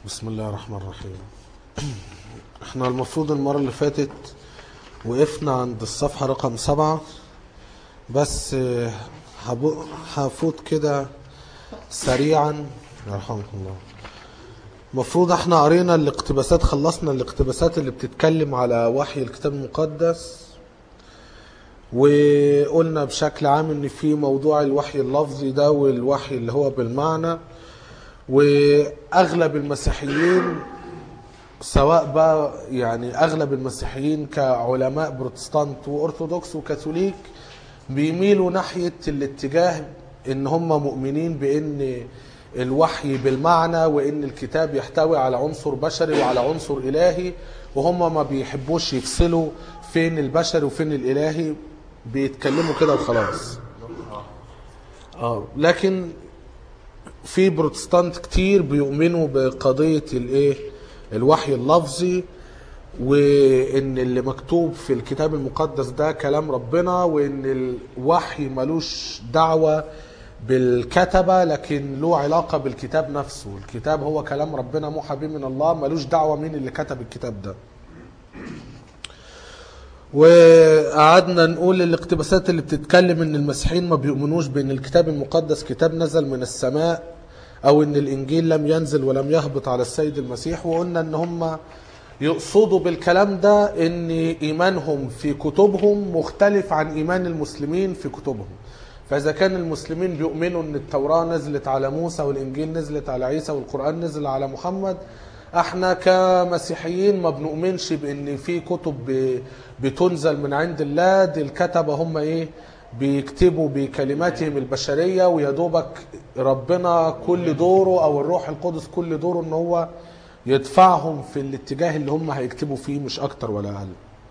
بسم الله الرحمن الرحيم احنا المفروض المرة اللي فاتت وقفنا عند الصفحة رقم سبعة بس آه، هبو- هفوت كده سريعا يرحمكم الله المفروض احنا قرينا الاقتباسات خلصنا الاقتباسات اللي بتتكلم على وحي الكتاب المقدس وقلنا بشكل عام ان في موضوع الوحي اللفظي ده والوحي اللي هو بالمعنى واغلب المسيحيين سواء بقى يعني اغلب المسيحيين كعلماء بروتستانت وارثوذكس وكاثوليك بيميلوا ناحيه الاتجاه ان هم مؤمنين بان الوحي بالمعنى وان الكتاب يحتوي على عنصر بشري وعلى عنصر الهي وهم ما بيحبوش يفصلوا فين البشري وفين الالهي بيتكلموا كده وخلاص اه لكن في بروتستانت كتير بيؤمنوا بقضية الايه الوحي اللفظي وان اللي مكتوب في الكتاب المقدس ده كلام ربنا وان الوحي ملوش دعوة بالكتبة لكن له علاقة بالكتاب نفسه الكتاب هو كلام ربنا موحى به من الله ملوش دعوة مين اللي كتب الكتاب ده وقعدنا نقول الاقتباسات اللي بتتكلم ان المسيحيين ما بيؤمنوش بان الكتاب المقدس كتاب نزل من السماء او ان الانجيل لم ينزل ولم يهبط على السيد المسيح وقلنا ان هم يقصدوا بالكلام ده ان ايمانهم في كتبهم مختلف عن ايمان المسلمين في كتبهم فاذا كان المسلمين بيؤمنوا ان التوراة نزلت على موسى والانجيل نزلت على عيسى والقرآن نزل على محمد احنا كمسيحيين ما بنؤمنش بان في كتب ب- بتنزل من عند الله دي الكتبة هم ايه بيكتبوا بكلماتهم البشرية ويا دوبك ربنا كل دوره او الروح القدس كل دوره ان هو يدفعهم في الاتجاه اللي هم هيكتبوا فيه مش اكتر ولا اقل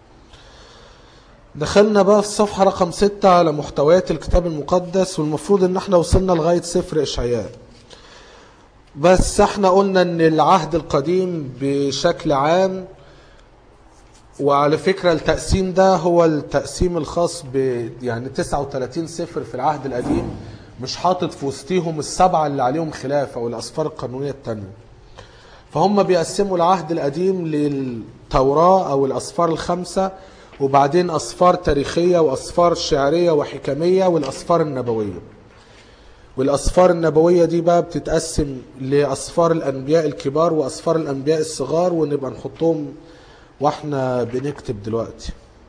دخلنا بقى في الصفحة رقم ستة على محتويات الكتاب المقدس والمفروض ان احنا وصلنا لغاية سفر اشعياء بس احنا قلنا ان العهد القديم بشكل عام وعلى فكرة التقسيم ده هو التقسيم الخاص ب يعني 39 سفر في العهد القديم مش حاطط في وسطيهم السبعة اللي عليهم خلاف او الاسفار القانونية التانية فهم بيقسموا العهد القديم للتوراة او الاسفار الخمسة وبعدين اسفار تاريخية واسفار شعرية وحكمية والاسفار النبوية والأسفار النبوية دي بقى بتتقسم لأسفار الأنبياء الكبار وأسفار الأنبياء الصغار ونبقى نحطهم واحنا بنكتب دلوقتي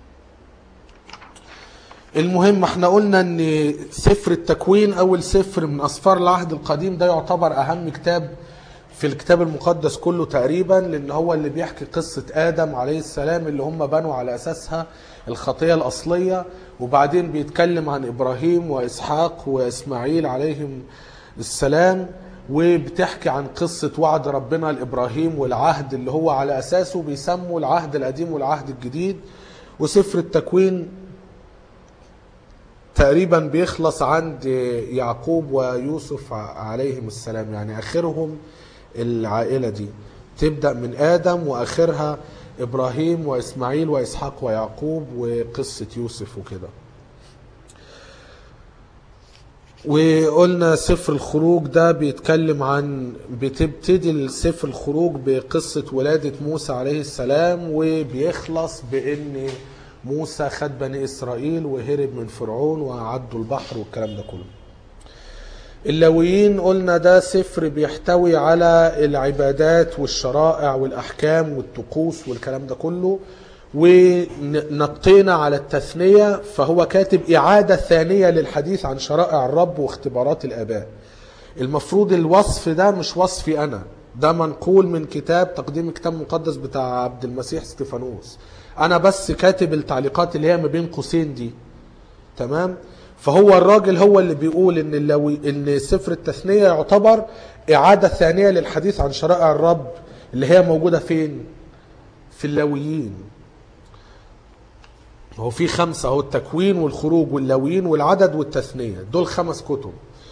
المهم احنا قلنا ان سفر التكوين اول سفر من اسفار العهد القديم ده يعتبر اهم كتاب في الكتاب المقدس كله تقريبا لان هو اللي بيحكي قصة ادم عليه السلام اللي هم بنوا على اساسها الخطية الاصلية وبعدين بيتكلم عن ابراهيم واسحاق واسماعيل عليهم السلام وبتحكي عن قصة وعد ربنا لابراهيم والعهد اللي هو على اساسه بيسموا العهد القديم والعهد الجديد وسفر التكوين تقريبا بيخلص عند يعقوب ويوسف عليهم السلام يعني اخرهم العائله دي تبدا من ادم واخرها ابراهيم واسماعيل واسحاق ويعقوب وقصه يوسف وكده وقلنا سفر الخروج ده بيتكلم عن بتبتدي سفر الخروج بقصة ولادة موسى عليه السلام وبيخلص بأن موسى خد بني إسرائيل وهرب من فرعون وعدوا البحر والكلام ده كله اللاويين قلنا ده سفر بيحتوي على العبادات والشرائع والأحكام والطقوس والكلام ده كله ونطينا على التثنية فهو كاتب إعادة ثانية للحديث عن شرائع الرب واختبارات الآباء المفروض الوصف ده مش وصفي أنا ده منقول من كتاب تقديم الكتاب المقدس بتاع عبد المسيح ستيفانوس أنا بس كاتب التعليقات اللي هي ما بين قوسين دي تمام فهو الراجل هو اللي بيقول ان اللوي ان سفر التثنيه يعتبر اعاده ثانيه للحديث عن شرائع الرب اللي هي موجوده فين في اللاويين هو في خمسه اهو التكوين والخروج واللاويين والعدد والتثنيه دول خمس كتب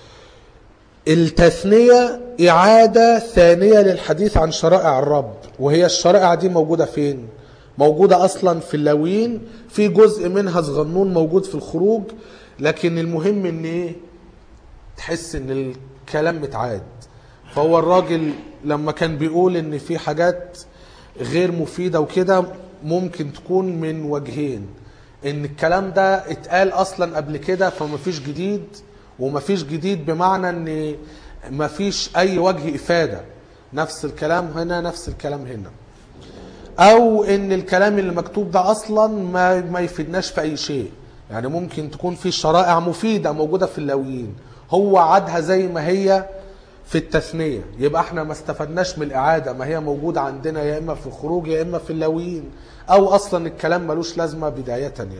التثنيه اعاده ثانيه للحديث عن شرائع الرب وهي الشرائع دي موجوده فين موجوده اصلا في اللاويين في جزء منها صغنون موجود في الخروج لكن المهم ان ايه تحس ان الكلام متعاد فهو الراجل لما كان بيقول ان في حاجات غير مفيدة وكده ممكن تكون من وجهين ان الكلام ده اتقال اصلا قبل كده فمفيش جديد ومفيش جديد بمعنى ان مفيش اي وجه افادة نفس الكلام هنا نفس الكلام هنا او ان الكلام اللي مكتوب ده اصلا ما ما يفيدناش في اي شيء يعني ممكن تكون في شرائع مفيده موجوده في اللاويين هو عادها زي ما هي في التثنيه يبقى احنا ما استفدناش من الاعاده ما هي موجوده عندنا يا اما في الخروج يا اما في اللاويين او اصلا الكلام ملوش لازمه بدايه يعني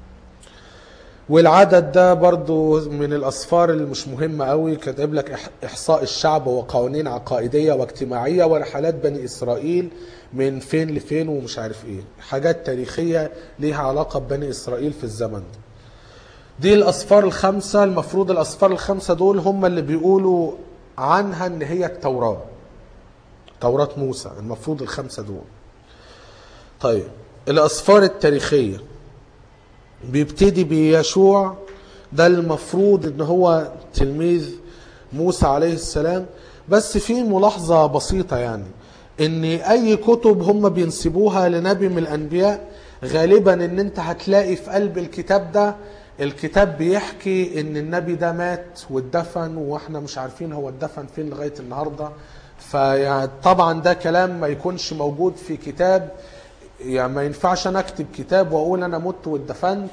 والعدد ده برضو من الأسفار اللي مش مهمة قوي كاتب لك إح- إحصاء الشعب وقوانين عقائدية واجتماعية ورحلات بني إسرائيل من فين لفين ومش عارف إيه حاجات تاريخية ليها علاقة ببني إسرائيل في الزمن ده دي الأسفار الخمسة المفروض الأسفار الخمسة دول هم اللي بيقولوا عنها إن هي التوراة توراة موسى المفروض الخمسة دول طيب الأسفار التاريخية بيبتدي بيشوع ده المفروض ان هو تلميذ موسى عليه السلام بس في ملاحظة بسيطة يعني ان اي كتب هم بينسبوها لنبي من الانبياء غالبا ان انت هتلاقي في قلب الكتاب ده الكتاب بيحكي ان النبي ده مات واتدفن واحنا مش عارفين هو اتدفن فين لغاية النهاردة فطبعا ده كلام ما يكونش موجود في كتاب يعني ما ينفعش انا اكتب كتاب واقول انا مت واتدفنت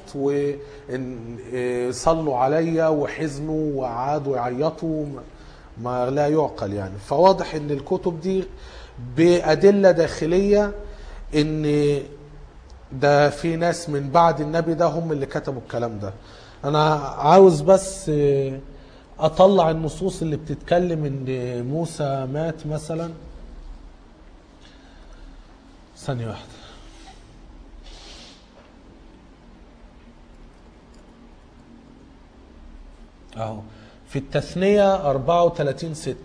وصلوا عليا وحزنوا وقعدوا يعيطوا ما- ما لا يعقل يعني فواضح ان الكتب دي بادله داخليه ان ده في ناس من بعد النبي ده هم اللي كتبوا الكلام ده انا عاوز بس آه، اطلع النصوص اللي بتتكلم ان موسى مات مثلا ثانيه واحده اهو في التثنية 34 6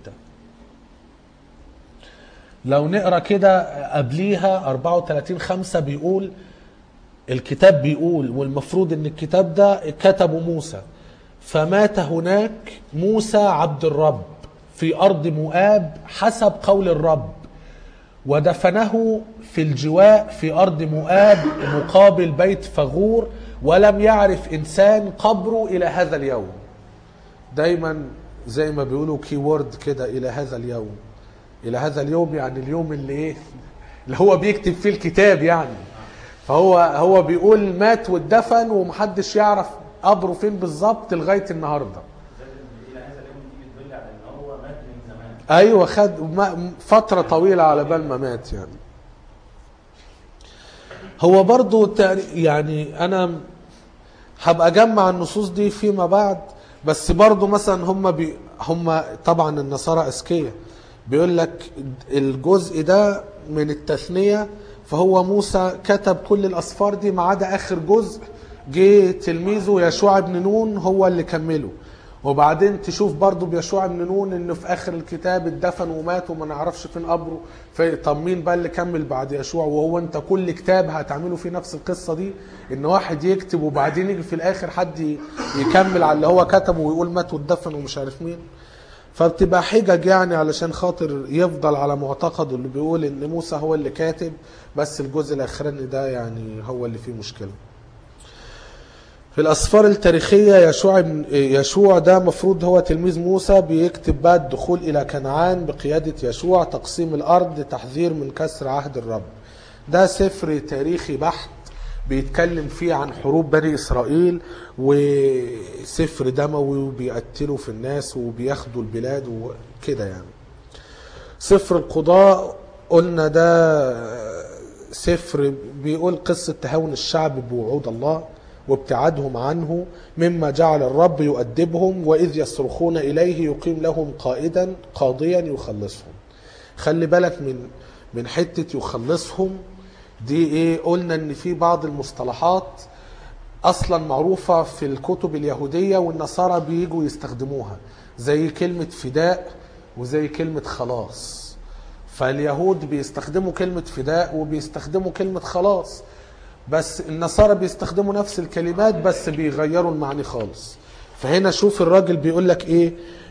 لو نقرا كده قبليها 34 5 بيقول الكتاب بيقول والمفروض ان الكتاب ده كتبه موسى فمات هناك موسى عبد الرب في ارض مؤاب حسب قول الرب ودفنه في الجواء في ارض مؤاب مقابل بيت فغور ولم يعرف انسان قبره الى هذا اليوم دايما زي ما بيقولوا كي وورد كده الى هذا اليوم الى هذا اليوم يعني اليوم اللي ايه اللي هو بيكتب فيه الكتاب يعني فهو هو بيقول مات واتدفن ومحدش يعرف قبره فين بالظبط لغايه النهارده الى هذا اليوم دي بتدل على ان هو مات من زمان ايوه خد ما- فتره طويله على بال ما مات يعني هو برضو تقري- يعني انا هبقى اجمع النصوص دي فيما بعد بس برضو مثلا هم بي هم طبعا النصارى اذكياء بيقول لك الجزء ده من التثنيه فهو موسى كتب كل الاسفار دي ما عدا اخر جزء جه تلميذه يشوع بن نون هو اللي كمله وبعدين تشوف برضو بيشوع بن نون انه في اخر الكتاب اتدفن ومات وما نعرفش فين قبره في- طب مين بقى اللي كمل بعد يشوع وهو انت كل كتاب هتعمله فيه نفس القصه دي ان واحد يكتب وبعدين يجي في الاخر حد ي- يكمل على اللي هو كتبه ويقول مات واتدفن ومش عارف مين فبتبقى حجج يعني علشان خاطر يفضل على معتقده اللي بيقول ان موسى هو اللي كاتب بس الجزء الاخراني ده يعني هو اللي فيه مشكله في الأسفار التاريخية يشوع بن- يشوع ده مفروض هو تلميذ موسى بيكتب بقى الدخول إلى كنعان بقيادة يشوع تقسيم الأرض تحذير من كسر عهد الرب ده سفر تاريخي بحت بيتكلم فيه عن حروب بني إسرائيل وسفر دموي وبيقتلوا في الناس وبياخدوا البلاد وكده يعني سفر القضاء قلنا ده سفر بيقول قصة تهاون الشعب بوعود الله وابتعادهم عنه مما جعل الرب يؤدبهم وإذ يصرخون إليه يقيم لهم قائدا قاضيا يخلصهم خلي بالك من من حتة يخلصهم دي ايه قلنا ان في بعض المصطلحات اصلا معروفة في الكتب اليهودية والنصارى بيجوا يستخدموها زي كلمة فداء وزي كلمة خلاص فاليهود بيستخدموا كلمة فداء وبيستخدموا كلمة خلاص بس النصارى بيستخدموا نفس الكلمات بس بيغيروا المعنى خالص فهنا شوف الراجل بيقول لك ايه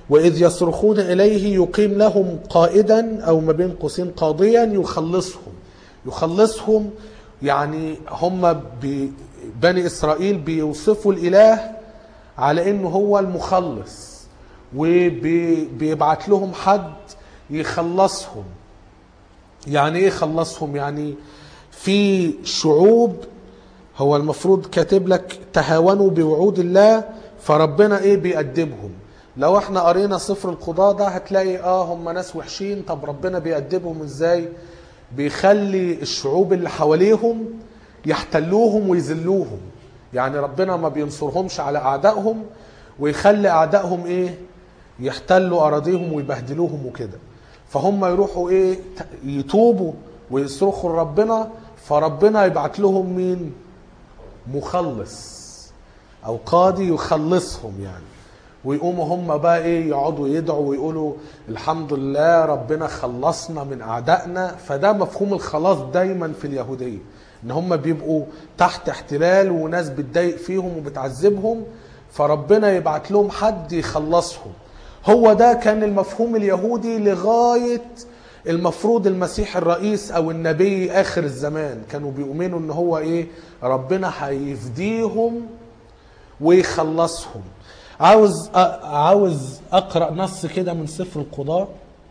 وإذ يصرخون إليه يقيم لهم قائدا أو ما بين قوسين قاضيا يخلصهم يخلصهم يعني هم ب- بني إسرائيل بيوصفوا الإله على إنه هو المخلص وبيبعت لهم حد يخلصهم يعني ايه خلصهم يعني في شعوب هو المفروض كاتب لك تهاونوا بوعود الله فربنا ايه بيأدبهم لو احنا قرينا سفر القضاء ده هتلاقي اه هم ناس وحشين طب ربنا بيأدبهم ازاي بيخلي الشعوب اللي حواليهم يحتلوهم ويذلوهم يعني ربنا ما بينصرهمش على اعدائهم ويخلي اعدائهم ايه يحتلوا اراضيهم ويبهدلوهم وكده فهم يروحوا ايه ت- يتوبوا ويصرخوا لربنا فربنا يبعت لهم مين مخلص او قاضي يخلصهم يعني ويقوموا هم بقى ايه يقعدوا يدعوا ويقولوا الحمد لله ربنا خلصنا من اعدائنا فده مفهوم الخلاص دايما في اليهوديه ان هم بيبقوا تحت احتلال وناس بتضايق فيهم وبتعذبهم فربنا يبعت لهم حد يخلصهم هو ده كان المفهوم اليهودي لغايه المفروض المسيح الرئيس او النبي اخر الزمان كانوا بيؤمنوا ان هو ايه ربنا هيفديهم ويخلصهم عاوز أ- عاوز اقرا نص كده من سفر القضاء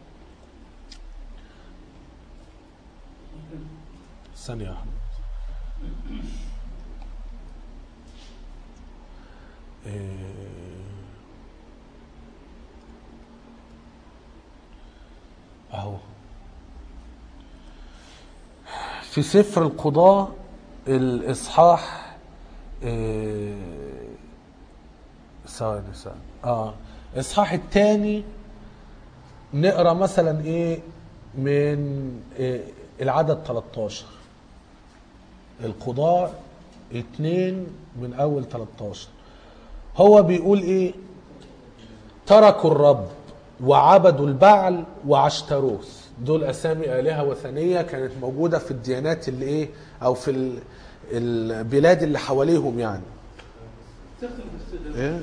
ثانيه واحده إيه. اهو في سفر القضاء الاصحاح إيه، ثواني ثواني اه الاصحاح الثاني نقرا مثلا ايه من إيه العدد 13 القضاء اتنين من اول 13 هو بيقول ايه تركوا الرب وعبدوا البعل وعشتروث دول اسامي الهه وثنيه كانت موجوده في الديانات اللي ايه او في ال- البلاد اللي حواليهم يعني ايه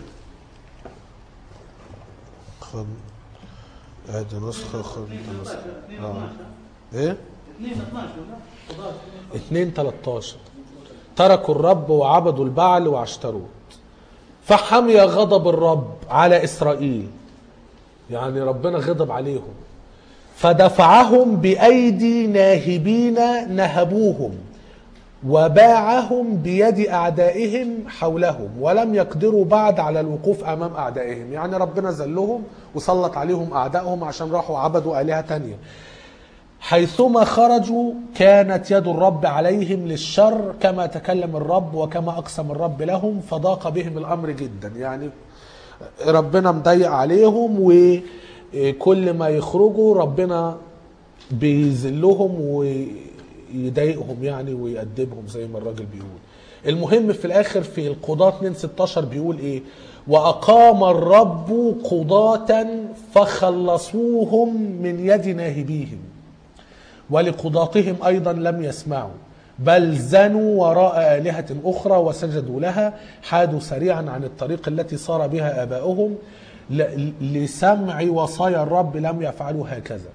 خد ادي نسخه خد نسخه اه ايه 2 12 قضاء 2 13 تركوا الرب وعبدوا البعل وعشتروه فحمي غضب الرب على اسرائيل يعني ربنا غضب عليهم فدفعهم بايدي ناهبين نهبوهم وباعهم بيد اعدائهم حولهم ولم يقدروا بعد على الوقوف امام اعدائهم يعني ربنا ذلهم وسلط عليهم اعدائهم عشان راحوا عبدوا الهه تانيه حيثما خرجوا كانت يد الرب عليهم للشر كما تكلم الرب وكما اقسم الرب لهم فضاق بهم الامر جدا يعني ربنا مضيق عليهم وكل ما يخرجوا ربنا بيذلهم ويضايقهم يعني ويأدبهم زي ما الراجل بيقول المهم في الاخر في القضاة 2 16 بيقول ايه واقام الرب قضاة فخلصوهم من يد ناهبيهم ولقضاتهم ايضا لم يسمعوا بل زنوا وراء آلهة أخرى وسجدوا لها حادوا سريعا عن الطريق التي صار بها آباؤهم ل- لسمع وصايا الرب لم يفعلوا هكذا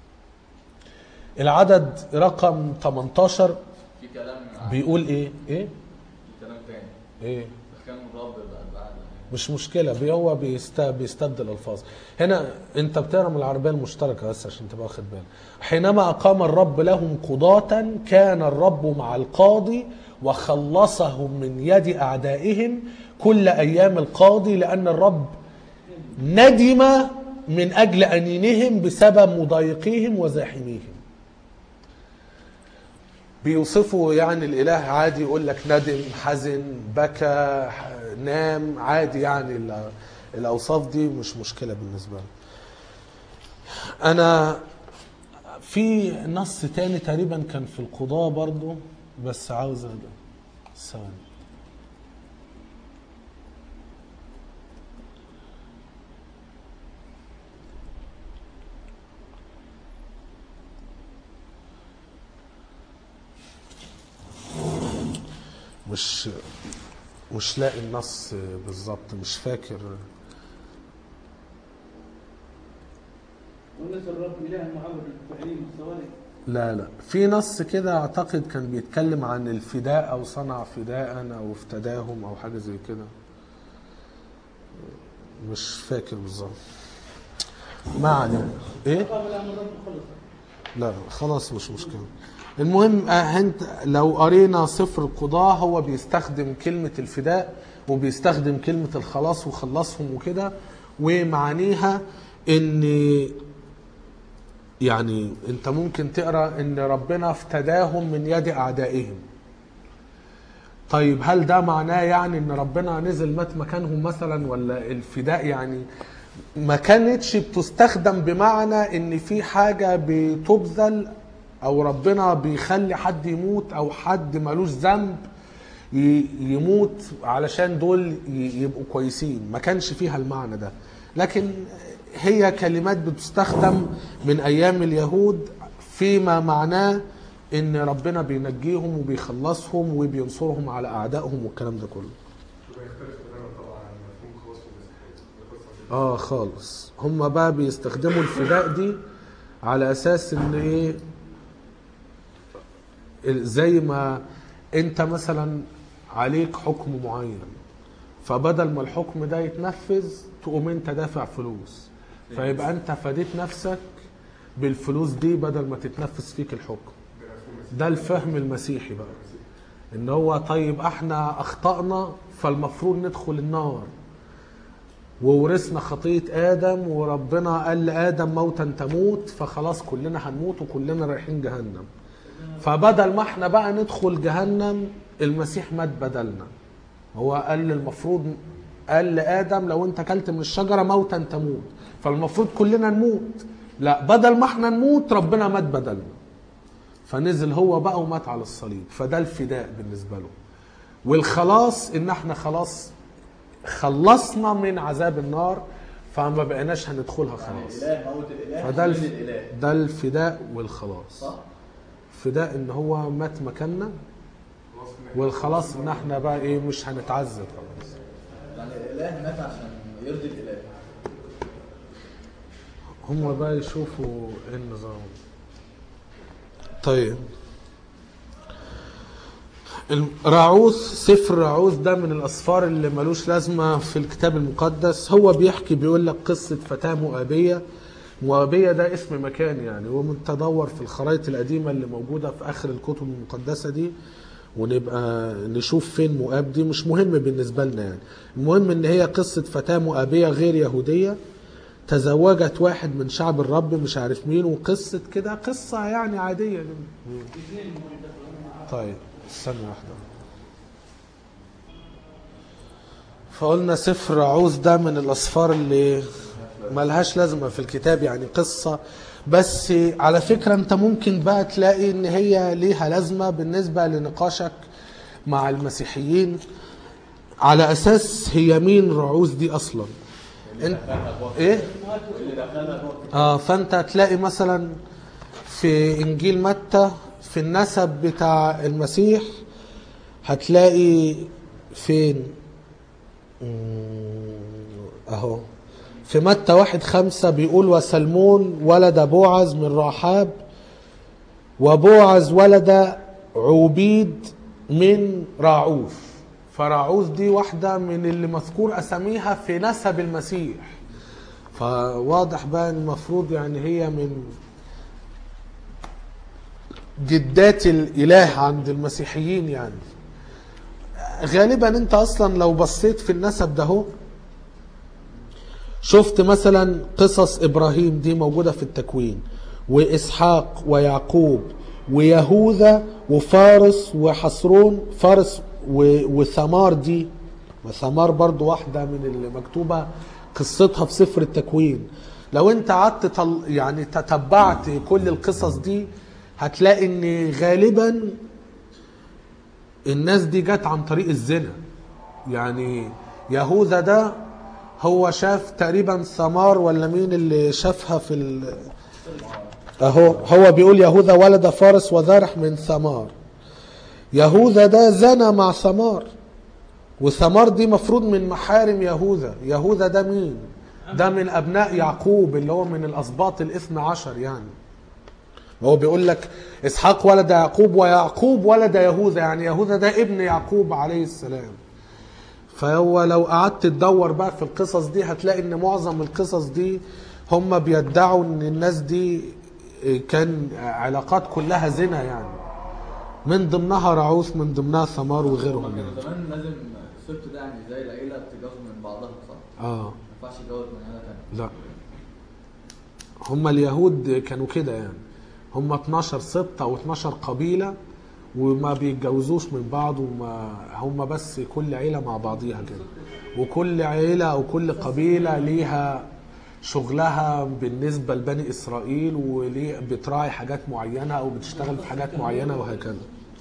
العدد رقم 18 في كلام عن- بيقول ايه ايه في كلام تاني ايه كان الرب بقى بعد مش مشكله بي- هو بيست... بيستبدل الفاظ هنا انت بتقرا من العربيه المشتركه بس عشان تبقى واخد بالك حينما اقام الرب لهم قضاة كان الرب مع القاضي وخلصهم من يد اعدائهم كل ايام القاضي لان الرب ندم من اجل انينهم بسبب مضايقيهم وزاحميهم بيوصفوا يعني الاله عادي يقول لك ندم حزن بكى ح- نام عادي يعني ال- الاوصاف دي مش مشكله بالنسبه لي انا في نص تاني تقريبا كان في القضاء برضو بس عاوز أد- ثواني مش مش لاقي النص بالظبط مش فاكر وليس الرب اله معبد الفاعلين والصواري لا لا في نص كده اعتقد كان بيتكلم عن الفداء او صنع فداء او افتداهم او حاجه زي كده مش فاكر بالظبط ما علينا ايه قابل امر الرب خلص لا خلاص مش مشكلة المهم آه، انت لو قرينا سفر القضاء هو بيستخدم كلمة الفداء وبيستخدم كلمة الخلاص وخلصهم وكده ومعانيها ان يعني انت ممكن تقرا ان ربنا افتداهم من يد اعدائهم طيب هل ده معناه يعني ان ربنا نزل مات مكانهم مثلا ولا الفداء يعني ما كانتش بتستخدم بمعنى ان في حاجه بتبذل او ربنا بيخلي حد يموت او حد ملوش ذنب ي- يموت علشان دول ي- يبقوا كويسين ما كانش فيها المعنى ده لكن هي كلمات بتستخدم من ايام اليهود فيما معناه ان ربنا بينجيهم وبيخلصهم وبينصرهم على اعدائهم والكلام ده كله ويختلف تماما طبعا عن مفهوم خاص بالمسيحيه اه خالص هم بقى بيستخدموا الفداء دي على اساس ان ايه زي ما انت مثلا عليك حكم معين فبدل ما الحكم ده يتنفذ تقوم انت دافع فلوس فيبقى انت فديت نفسك بالفلوس دي بدل ما تتنفذ فيك الحكم ده الفهم المسيحي بقى ان هو طيب احنا اخطأنا فالمفروض ندخل النار وورثنا خطية آدم وربنا قال لآدم موتا تموت فخلاص كلنا هنموت وكلنا رايحين جهنم فبدل ما احنا بقى ندخل جهنم المسيح مات بدلنا هو قال المفروض قال لآدم لو انت اكلت من الشجرة موتا تموت فالمفروض كلنا نموت لا بدل ما احنا نموت ربنا مات بدلنا فنزل هو بقى ومات على الصليب فده الفداء بالنسبة له والخلاص ان احنا خلاص خلصنا من عذاب النار فما بقيناش هندخلها خلاص الاله موت الاله فده يولد الف... الاله ده الفداء والخلاص صح؟ فداء ان هو مات مكاننا والخلاص ان احنا بقى ايه مش هنتعذب خلاص يعني الاله مات عشان يرضي الاله هم بقى يشوفوا ايه النظام طيب راعوث سفر راعوث ده من الاسفار اللي ملوش لازمه في الكتاب المقدس هو بيحكي بيقول لك قصه فتاه مؤابيه مؤابيه ده اسم مكان يعني ومن تدور في الخرائط القديمه اللي موجوده في اخر الكتب المقدسه دي ونبقى نشوف فين مؤاب دي مش مهم بالنسبه لنا يعني المهم ان هي قصه فتاه مؤابيه غير يهوديه تزوجت واحد من شعب الرب مش عارف مين وقصه كده قصه يعني عاديه طيب استنى واحدة فقلنا سفر عوز ده من الأسفار اللي ملهاش لازمة في الكتاب يعني قصة بس على فكرة انت ممكن بقى تلاقي ان هي ليها لازمة بالنسبة لنقاشك مع المسيحيين على اساس هي مين رعوز دي اصلا انت ايه اه فانت هتلاقي مثلا في انجيل متى في النسب بتاع المسيح هتلاقي فين مم، اهو في متى واحد خمسة بيقول وسلمون ولد بوعز من رحاب وبوعز ولد عوبيد من راعوث فراعوث دي واحدة من اللي مذكور أساميها في نسب المسيح فواضح بقى إن المفروض يعني هي من جدات الإله عند المسيحيين يعني غالبا انت اصلا لو بصيت في النسب ده هو شفت مثلا قصص ابراهيم دي موجوده في التكوين واسحاق ويعقوب ويهوذا وفارس وحصرون فارس و- وثمار دي وثمار برضو واحده من اللي مكتوبه قصتها في سفر التكوين لو انت قعدت طل... يعني تتبعت كل القصص دي هتلاقي ان غالبا الناس دي جت عن طريق الزنا يعني يهوذا ده هو شاف تقريبا ثمار ولا مين اللي شافها في ال... اهو هو بيقول يهوذا ولد فارس وذرح من ثمار يهوذا ده زنى مع ثمار وثمار دي مفروض من محارم يهوذا يهوذا ده مين ده من ابناء يعقوب اللي هو من الاسباط الاثنى عشر يعني هو بيقول لك اسحاق ولد يعقوب ويعقوب ولد يهوذا يعني يهوذا ده ابن يعقوب عليه السلام فهو لو قعدت تدور بقى في القصص دي هتلاقي ان معظم القصص دي هم بيدعوا ان الناس دي كان علاقات كلها زنا يعني من ضمنها رعوث من ضمنها ثمار وغيرهم هما يعني. كانوا زمان لازم السبت ده يعني زي العيله بتتجوز من بعضها صح؟ اه ما ينفعش يتجوز من عيله تانيه لا هم اليهود كانوا كده يعني هم 12 سبط او 12 قبيله وما بيتجوزوش من بعض وما هم بس كل عيله مع بعضيها كده وكل عيله او كل قبيله ليها شغلها بالنسبه لبني اسرائيل وليه بتراعي حاجات معينه او بتشتغل في حاجات معينه وهكذا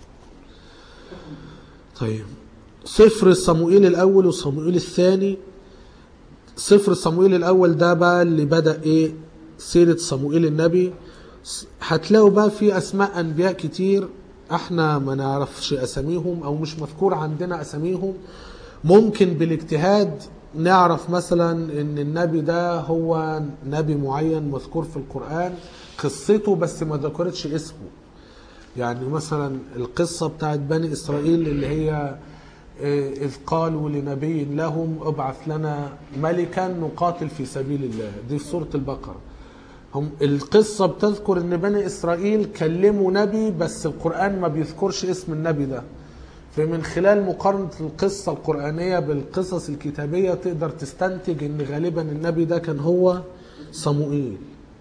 طيب سفر صموئيل الاول وصموئيل الثاني سفر صموئيل الاول ده بقى اللي بدا ايه سيره صموئيل النبي س- هتلاقوا بقى في اسماء انبياء كتير احنا ما نعرفش اساميهم او مش مذكور عندنا اساميهم ممكن بالاجتهاد نعرف مثلا ان النبي ده هو نبي معين مذكور في القران قصته بس ما ذكرتش اسمه يعني مثلا القصة بتاعت بني إسرائيل اللي هي آه، إذ قالوا لنبي لهم ابعث لنا ملكا نقاتل في سبيل الله دي في سورة البقرة هم القصة بتذكر ان بني إسرائيل كلموا نبي بس القرآن ما بيذكرش اسم النبي ده فمن خلال مقارنة القصة القرآنية بالقصص الكتابية تقدر تستنتج ان غالبا النبي ده كان هو صموئيل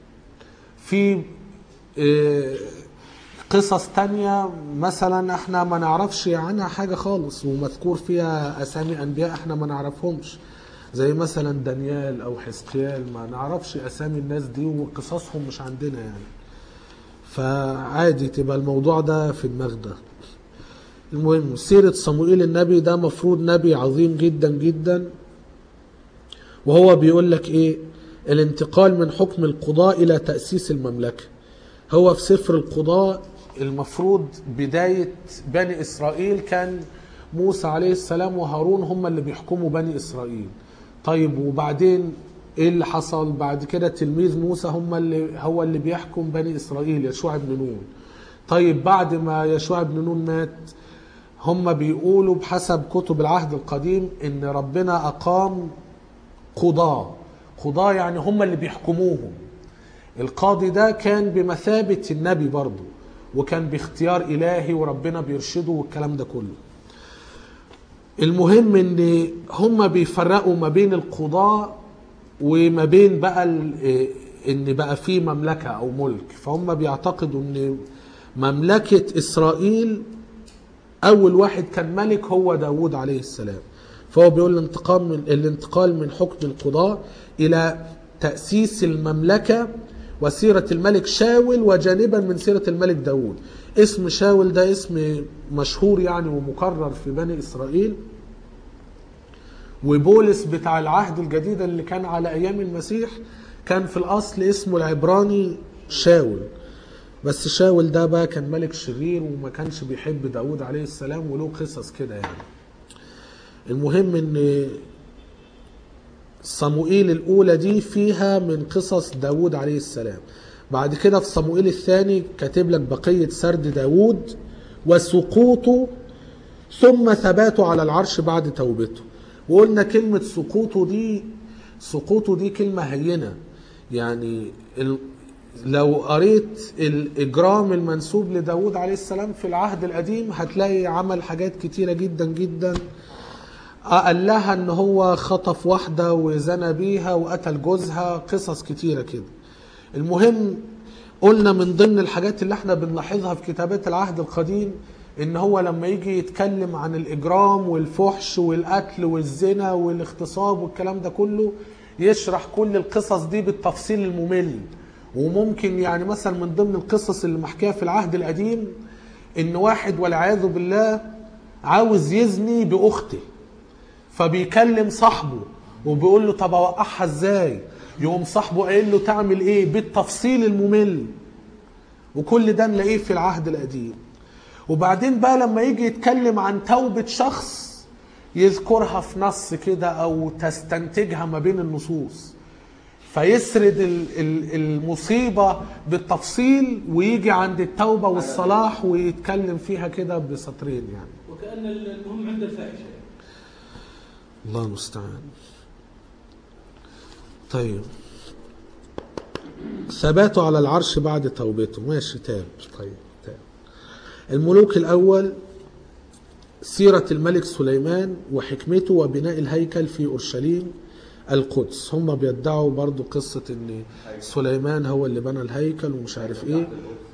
في آه، قصص تانية مثلا احنا ما نعرفش عنها حاجة خالص ومذكور فيها اسامي انبياء احنا ما نعرفهمش زي مثلا دانيال او حزقيال ما نعرفش اسامي الناس دي وقصصهم مش عندنا يعني فعادي تبقى الموضوع ده في دماغنا المهم سيرة صموئيل النبي ده مفروض نبي عظيم جدا جدا وهو بيقول لك ايه الانتقال من حكم القضاء الى تأسيس المملكة هو في سفر القضاء المفروض بداية بني إسرائيل كان موسى عليه السلام وهارون هم اللي بيحكموا بني إسرائيل طيب وبعدين ايه اللي حصل بعد كده تلميذ موسى هم اللي هو اللي بيحكم بني إسرائيل يشوع بن نون طيب بعد ما يشوع بن نون مات هم بيقولوا بحسب كتب العهد القديم ان ربنا اقام قضاة قضاة يعني هم اللي بيحكموهم القاضي ده كان بمثابة النبي برضه وكان باختيار إلهي وربنا بيرشده والكلام ده كله المهم ان هم بيفرقوا ما بين القضاء وما بين بقى ال- إيه ان بقى في مملكة او ملك فهم بيعتقدوا ان مملكة اسرائيل اول واحد كان ملك هو داود عليه السلام فهو بيقول الانتقال من الانتقال من حكم القضاء الى تأسيس المملكة وسيرة الملك شاول وجانبا من سيرة الملك داود اسم شاول ده اسم مشهور يعني ومكرر في بني إسرائيل وبولس بتاع العهد الجديد اللي كان على أيام المسيح كان في الأصل اسمه العبراني شاول بس شاول ده بقى كان ملك شرير وما كانش بيحب داود عليه السلام وله قصص كده يعني المهم ان صموئيل الأولى دي فيها من قصص داود عليه السلام بعد كده في صموئيل الثاني كاتب لك بقية سرد داود وسقوطه ثم ثباته على العرش بعد توبته وقلنا كلمة سقوطه دي سقوطه دي كلمة هينة يعني ال... لو قريت الإجرام المنسوب لداود عليه السلام في العهد القديم هتلاقي عمل حاجات كتيرة جدا جدا قال لها ان هو خطف واحدة وزنى بيها وقتل جوزها قصص كتيرة كده المهم قلنا من ضمن الحاجات اللي احنا بنلاحظها في كتابات العهد القديم ان هو لما يجي يتكلم عن الاجرام والفحش والقتل والزنا والاغتصاب والكلام ده كله يشرح كل القصص دي بالتفصيل الممل وممكن يعني مثلا من ضمن القصص اللي محكيها في العهد القديم ان واحد والعياذ بالله عاوز يزني باخته فبيكلم صاحبه وبيقول له طب اوقعها ازاي يقوم صاحبه قايل له تعمل ايه بالتفصيل الممل وكل ده نلاقيه في العهد القديم وبعدين بقى لما يجي يتكلم عن توبة شخص يذكرها في نص كده او تستنتجها ما بين النصوص فيسرد ال- ال- المصيبة بالتفصيل ويجي عند التوبة والصلاح ويتكلم فيها كده بسطرين يعني وكأن المهم عند الفاحشة الله المستعان طيب ثباته على العرش بعد توبته ماشي تاب طيب تاب الملوك الأول سيرة الملك سليمان وحكمته وبناء الهيكل في أورشليم القدس هم بيدعوا برضو قصة ان سليمان هو اللي بنى الهيكل ومش عارف ايه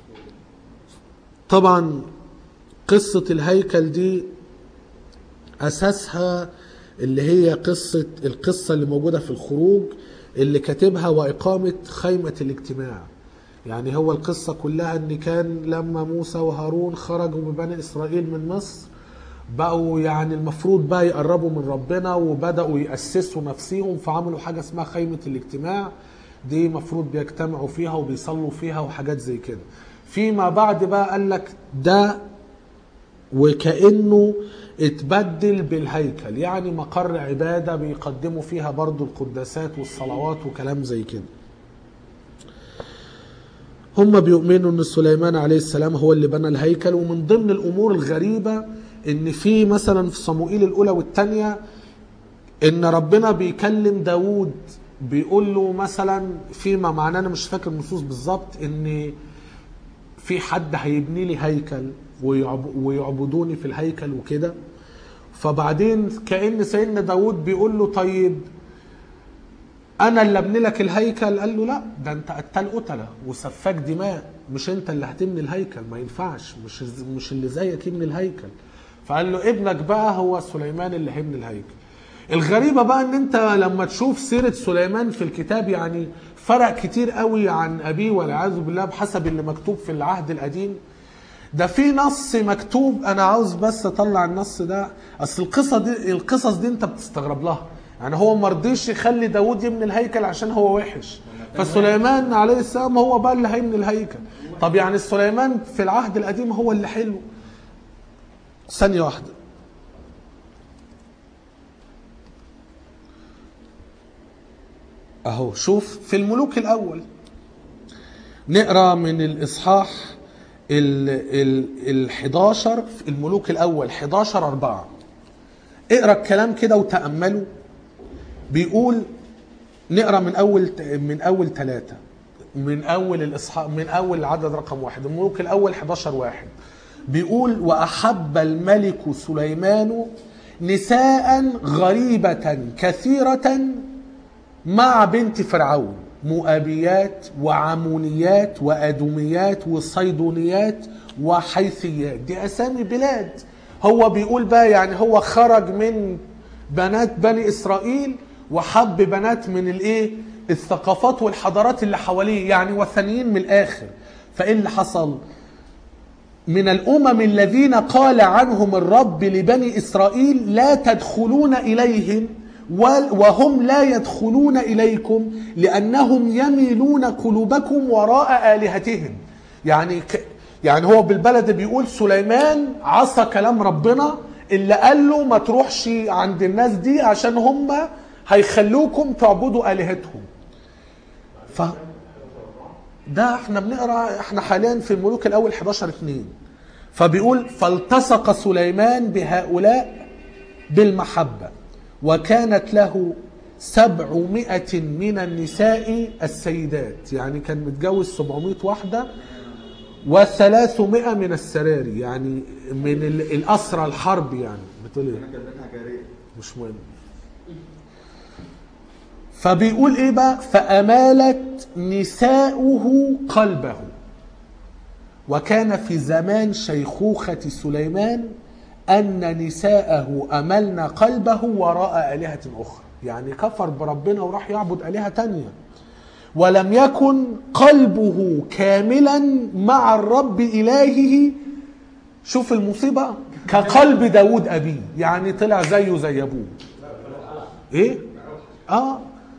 طبعا قصة الهيكل دي اساسها اللي هي قصه القصه اللي موجوده في الخروج اللي كاتبها واقامه خيمه الاجتماع يعني هو القصه كلها ان كان لما موسى وهارون خرجوا ببني اسرائيل من مصر بقوا يعني المفروض بقى يقربوا من ربنا وبداوا ياسسوا نفسهم فعملوا حاجه اسمها خيمه الاجتماع دي مفروض بيجتمعوا فيها وبيصلوا فيها وحاجات زي كده فيما بعد بقى قال لك ده وكأنه اتبدل بالهيكل يعني مقر عبادة بيقدموا فيها برضو القداسات والصلوات وكلام زي كده هم بيؤمنوا ان سليمان عليه السلام هو اللي بنى الهيكل ومن ضمن الامور الغريبة ان في مثلا في صموئيل الاولى والثانية ان ربنا بيكلم داود بيقول له مثلا فيما معناه انا مش فاكر النصوص بالظبط ان في حد هيبني لي هيكل ويعب- ويعبدوني في الهيكل وكده فبعدين كأن سيدنا داود بيقول له طيب انا اللي ابني لك الهيكل قال له لا ده انت قتال قتله وسفاك دماء مش انت اللي هتبني الهيكل ما ينفعش مش مش اللي زيك يبني الهيكل فقال له ابنك بقى هو سليمان اللي هيبني الهيكل الغريبة بقى ان انت لما تشوف سيرة سليمان في الكتاب يعني فرق كتير قوي عن ابيه والعياذ بالله بحسب اللي مكتوب في العهد القديم ده في نص مكتوب انا عاوز بس اطلع النص ده اصل القصه دي القصص دي انت بتستغرب لها يعني هو ما رضيش يخلي داوود يبني الهيكل عشان هو وحش فسليمان عليه السلام هو بقى اللي هيبني الهيكل طب يعني سليمان في العهد القديم هو اللي حلو ثانيه واحده اهو شوف في الملوك الاول نقرا من الاصحاح ال ال ال 11 في الملوك الاول 11 4 اقرا الكلام كده وتاملوا بيقول نقرا من اول من اول ثلاثة من اول الاصحاح من اول العدد رقم واحد الملوك الاول 11 واحد بيقول واحب الملك سليمان نساء غريبة كثيرة مع بنت فرعون مؤابيات وعمونيات وأدوميات وصيدونيات وحيثيات دي أسامي بلاد هو بيقول بقى يعني هو خرج من بنات بني إسرائيل وحب بنات من الإيه الثقافات والحضارات اللي حواليه يعني وثنيين من الآخر فإيه اللي حصل من الأمم الذين قال عنهم الرب لبني إسرائيل لا تدخلون إليهم وال- وهم لا يدخلون إليكم لأنهم يميلون قلوبكم وراء آلهتهم يعني ك... يعني هو بالبلد بيقول سليمان عصى كلام ربنا اللي قال له ما تروحش عند الناس دي عشان هم هيخلوكم تعبدوا آلهتهم ف... ده احنا بنقرا احنا حاليا في الملوك الاول 11 2 فبيقول فالتصق سليمان بهؤلاء بالمحبة وكانت له سبعمائة من النساء السيدات يعني كان متجوز 700 واحدة وثلاثمائة من السراري يعني من ال- الأسرى الحرب يعني بتقول ايه انا كلمتها جاريه مش مهم فبيقول ايه بقى فأمالت نساؤه قلبه وكان في زمان شيخوخة سليمان أن نساءه أملن قلبه وراء آلهة أخرى يعني كفر بربنا وراح يعبد آلهة تانية ولم يكن قلبه كاملا مع الرب إلهه شوف المصيبة كقلب داود أبيه يعني طلع زيه زي أبوه إيه؟ آه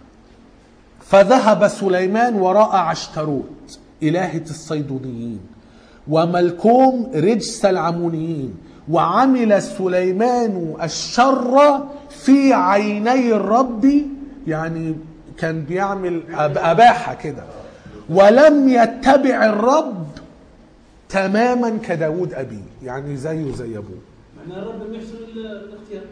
فذهب سليمان وراء عشتروت إلهة الصيدونيين وملكوم رجس العمونيين وعمل سليمان الشر في عيني الرب يعني كان بيعمل أب- اباحه كده ولم يتبع الرب تماما كداود ابيه يعني زيه زي ابوه معناه الرب لم يحسن ال- الاختيار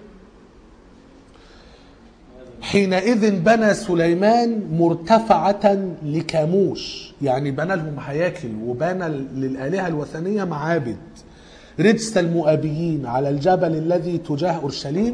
حينئذ بنى سليمان مرتفعة لكاموش يعني بنى لهم هياكل وبنى للآلهة الوثنية معابد رجس المؤابيين على الجبل الذي تجاه أورشليم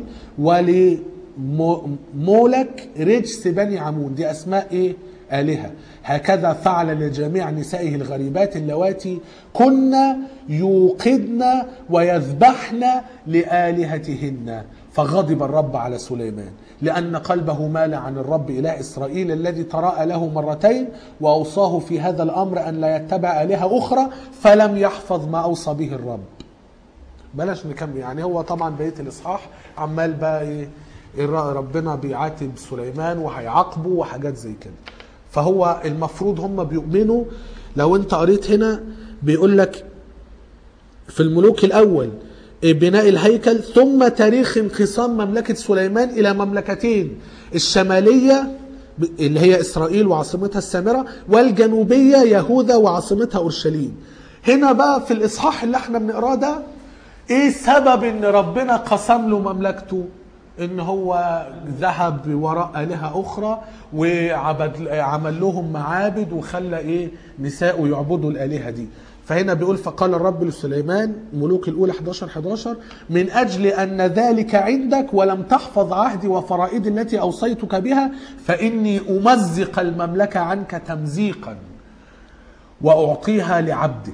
ولمولك رجس بني عمون دي أسماء إيه؟ آلهة هكذا فعل لجميع نسائه الغريبات اللواتي كن يوقدن ويذبحن لآلهتهن فغضب الرب على سليمان لأن قلبه مال عن الرب إله إسرائيل الذي تراءى له مرتين وأوصاه في هذا الأمر أن لا يتبع آلهة أخرى فلم يحفظ ما أوصى به الرب بلاش نكمل يعني هو طبعا بقية الإصحاح عمال بقى إيه الر- ربنا بيعاتب سليمان وهيعاقبه وحاجات زي كده فهو المفروض هم بيؤمنوا لو انت قريت هنا بيقول لك في الملوك الأول بناء الهيكل ثم تاريخ انقسام مملكة سليمان إلى مملكتين الشمالية اللي هي إسرائيل وعاصمتها السامرة والجنوبية يهوذا وعاصمتها أورشليم هنا بقى في الإصحاح اللي احنا بنقراه ده ايه سبب ان ربنا قسم له مملكته ان هو ذهب وراء آلهة أخرى وعبد عمل لهم معابد وخلى ايه نساء يعبدوا الآلهة دي فهنا بيقول فقال الرب لسليمان ملوك الأولى 11 11 من أجل أن ذلك عندك ولم تحفظ عهدي وفرائدي التي أوصيتك بها فإني أمزق المملكة عنك تمزيقا وأعطيها لعبدك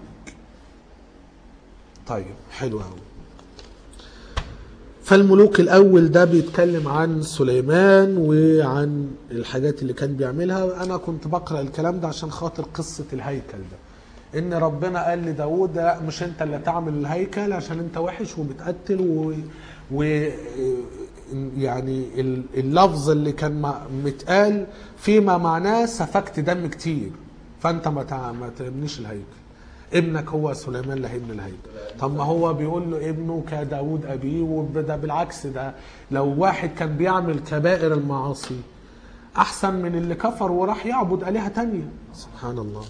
طيب حلو قوي فالملوك الاول ده بيتكلم عن سليمان وعن الحاجات اللي كان بيعملها انا كنت بقرا الكلام ده عشان خاطر قصه الهيكل ده ان ربنا قال لداود لا مش انت اللي تعمل الهيكل عشان انت وحش وبتقتل و, و... يعني ال- اللفظ اللي كان مع- متقال فيما معناه سفكت دم كتير فانت ما تع- ما تبنيش الهيكل ابنك هو سليمان اللي هيبني الهيكل طب ما هو بيقول له ابنه كداود ابيه وده بالعكس ده لو واحد كان بيعمل كبائر المعاصي احسن من اللي كفر وراح يعبد الهه تانية سبحان الله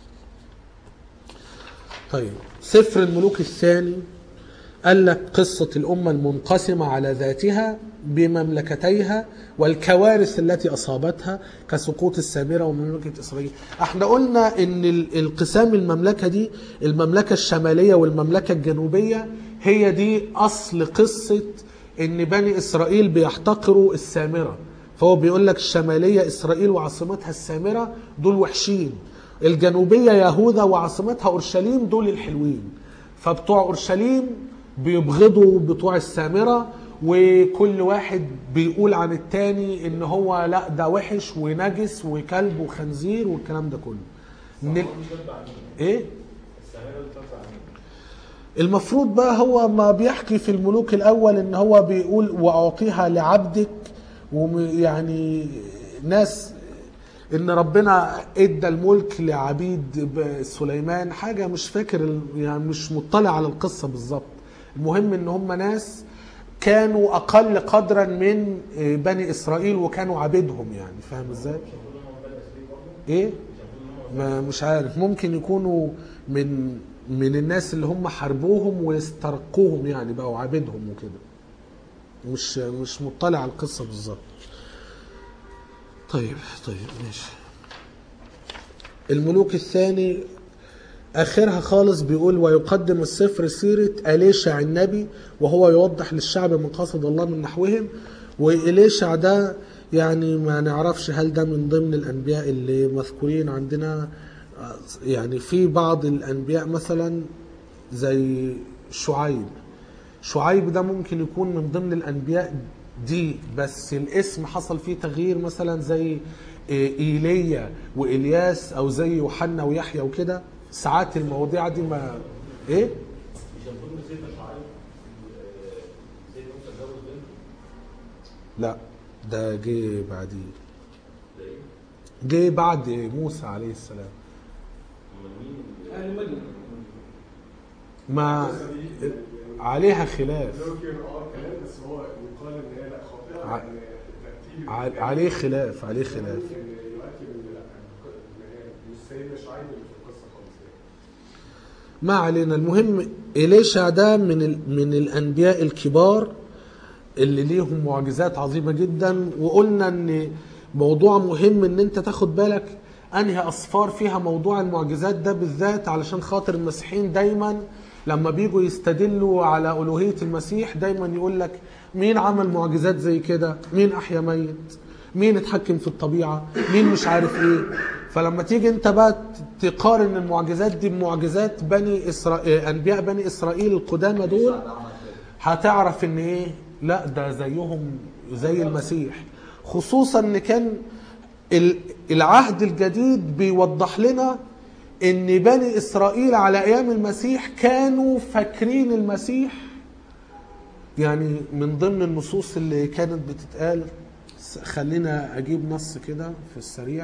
طيب سفر الملوك الثاني قال لك قصة الأمة المنقسمة على ذاتها بمملكتيها والكوارث التي أصابتها كسقوط السامرة ومملكة إسرائيل احنا قلنا ان ال- القسام المملكة دي المملكة الشمالية والمملكة الجنوبية هي دي أصل قصة ان بني إسرائيل بيحتقروا السامرة فهو بيقول لك الشمالية إسرائيل وعاصمتها السامرة دول وحشين الجنوبية يهوذا وعاصمتها أورشليم دول الحلوين فبتوع أورشليم بيبغضوا بتوع السامرة وكل واحد بيقول عن التاني ان هو لا ده وحش ونجس وكلب وخنزير والكلام ده كله من ال... ايه المفروض بقى هو ما بيحكي في الملوك الاول ان هو بيقول واعطيها لعبدك ويعني ناس ان ربنا ادى الملك لعبيد ب- سليمان حاجه مش فاكر ال- يعني مش مطلع على القصه بالظبط المهم ان هم ناس كانوا اقل قدرا من بني اسرائيل وكانوا عبيدهم يعني فاهم ازاي ايه ما مش عارف ممكن يكونوا من من الناس اللي هم حاربوهم واسترقوهم يعني بقوا عبيدهم وكده مش مش مطلع على القصه بالظبط طيب طيب ماشي الملوك الثاني اخرها خالص بيقول ويقدم السفر سيره اليشع النبي وهو يوضح للشعب مقاصد الله من نحوهم واليشع ده يعني ما نعرفش هل ده من ضمن الانبياء اللي مذكورين عندنا يعني في بعض الانبياء مثلا زي شعيب شعيب ده ممكن يكون من ضمن الانبياء دي بس الاسم حصل فيه تغيير مثلا زي ايليا والياس او زي يوحنا ويحيى وكده ساعات المواضيع دي ما ايه مش المفروض ان سيدنا شعيب آه، سيدنا موسى اتجوز بنته لا ده جه بعديه ده ايه؟ جه بعد موسى عليه السلام امال مين اللي- اهل مدين ما عليها خلاف ممكن اه كلام بس هو يقال ان هي لا خاطئه ع- لان ترتيب ع- عليه خلاف عليه خلاف يؤكد ان لا مش سيدنا شعيب اللي في القصه خالص يعني. ما علينا المهم إليشع ده من ال... من الأنبياء الكبار اللي ليهم معجزات عظيمة جدا وقلنا ان موضوع مهم ان انت تاخد بالك انهي اصفار فيها موضوع المعجزات ده بالذات علشان خاطر المسيحيين دايما لما بيجوا يستدلوا على ألوهية المسيح دايما يقول لك مين عمل معجزات زي كده مين أحيا ميت مين اتحكم في الطبيعة مين مش عارف ايه فلما تيجي انت بقى تقارن المعجزات دي بمعجزات بني إسرائيل أنبياء بني إسرائيل القدامى دول هتعرف ان ايه لا ده زيهم زي المسيح خصوصا ان كان ال- العهد الجديد بيوضح لنا ان بني اسرائيل على ايام المسيح كانوا فاكرين المسيح يعني من ضمن النصوص اللي كانت بتتقال س- خلينا اجيب نص كده في السريع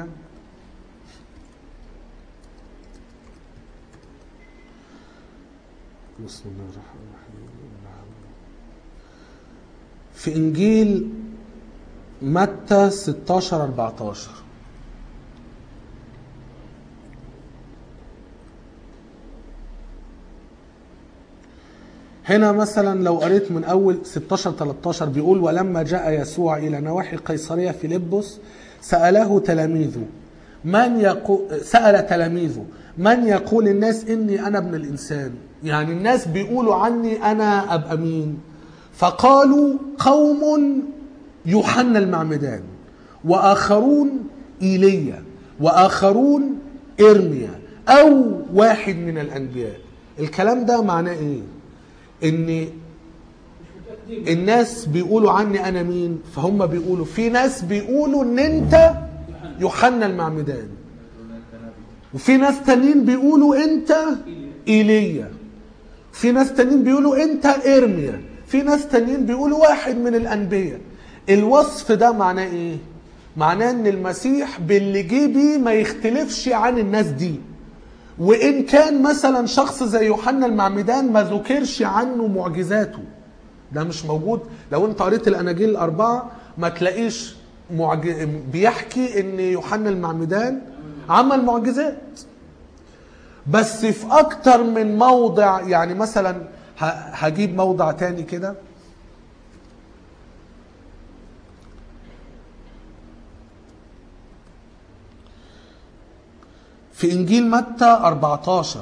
بسم الله الرحمن الرحيم في انجيل متى 16 14 هنا مثلا لو قريت من اول 16 13 بيقول ولما جاء يسوع الى نواحي قيصريه فيلبس ساله تلاميذه من يقول سال تلاميذه من يقول الناس اني انا ابن الانسان يعني الناس بيقولوا عني انا ابقى مين فقالوا قوم يوحنا المعمدان واخرون ايليا واخرون ارميا او واحد من الانبياء الكلام ده معناه ايه ان الناس بيقولوا عني انا مين فهم بيقولوا في ناس بيقولوا ان انت يوحنا المعمدان وفي ناس تانيين بيقولوا انت ايليا في ناس تانيين بيقولوا انت ارميا في ناس تانيين بيقولوا واحد من الانبياء الوصف ده معناه ايه معناه ان المسيح باللي جه بيه ما يختلفش عن الناس دي وان كان مثلا شخص زي يوحنا المعمدان ما ذكرش عنه معجزاته ده مش موجود لو انت قريت الاناجيل الاربعه ما تلاقيش معج... بيحكي ان يوحنا المعمدان عمل معجزات بس في اكتر من موضع يعني مثلا ه- هجيب موضع تاني كده في انجيل متى 14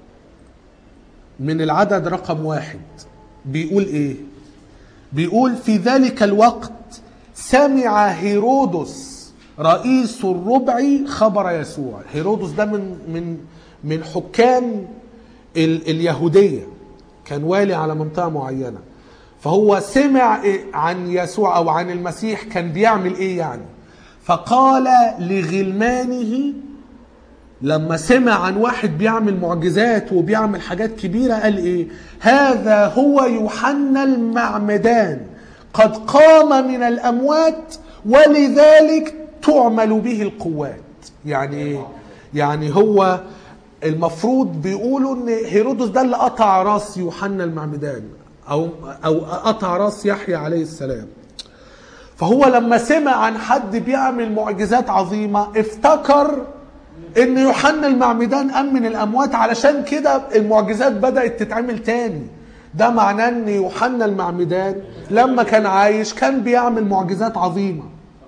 من العدد رقم واحد بيقول ايه بيقول في ذلك الوقت سمع هيرودس رئيس الربع خبر يسوع هيرودس ده من من من حكام ال اليهودية كان والي على منطقة معينة فهو سمع إيه عن يسوع أو عن المسيح كان بيعمل إيه يعني فقال لغلمانه لما سمع عن واحد بيعمل معجزات وبيعمل حاجات كبيرة قال ايه هذا هو يوحنا المعمدان قد قام من الأموات ولذلك تعمل به القوات يعني ايه يعني هو المفروض بيقولوا ان هيرودس ده اللي قطع راس يوحنا المعمدان او او قطع راس يحيى عليه السلام فهو لما سمع عن حد بيعمل معجزات عظيمة افتكر ان يوحنا المعمدان قام من الاموات علشان كده المعجزات بدأت تتعمل تاني ده معناه ان يوحنا المعمدان لما كان عايش كان بيعمل معجزات عظيمة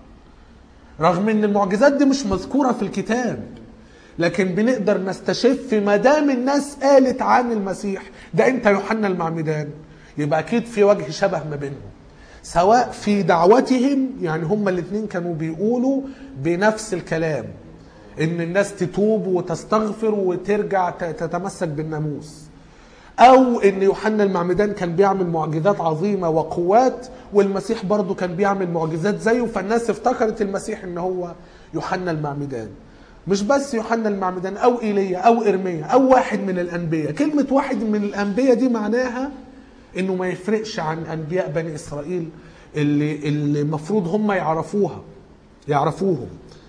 رغم ان المعجزات دي مش مذكورة في الكتاب لكن بنقدر نستشف ما دام الناس قالت عن المسيح ده انت يوحنا المعمدان يبقى اكيد في وجه شبه ما بينهم سواء في دعوتهم يعني هما الاثنين كانوا بيقولوا بنفس الكلام ان الناس تتوب وتستغفر وترجع ت- تتمسك بالناموس او ان يوحنا المعمدان كان بيعمل معجزات عظيمه وقوات والمسيح برضه كان بيعمل معجزات زيه فالناس افتكرت المسيح ان هو يوحنا المعمدان مش بس يوحنا المعمدان او ايليا او ارميا او واحد من الانبياء كلمه واحد من الانبياء دي معناها انه ما يفرقش عن انبياء بني اسرائيل اللي اللي المفروض هم يعرفوها يعرفوهم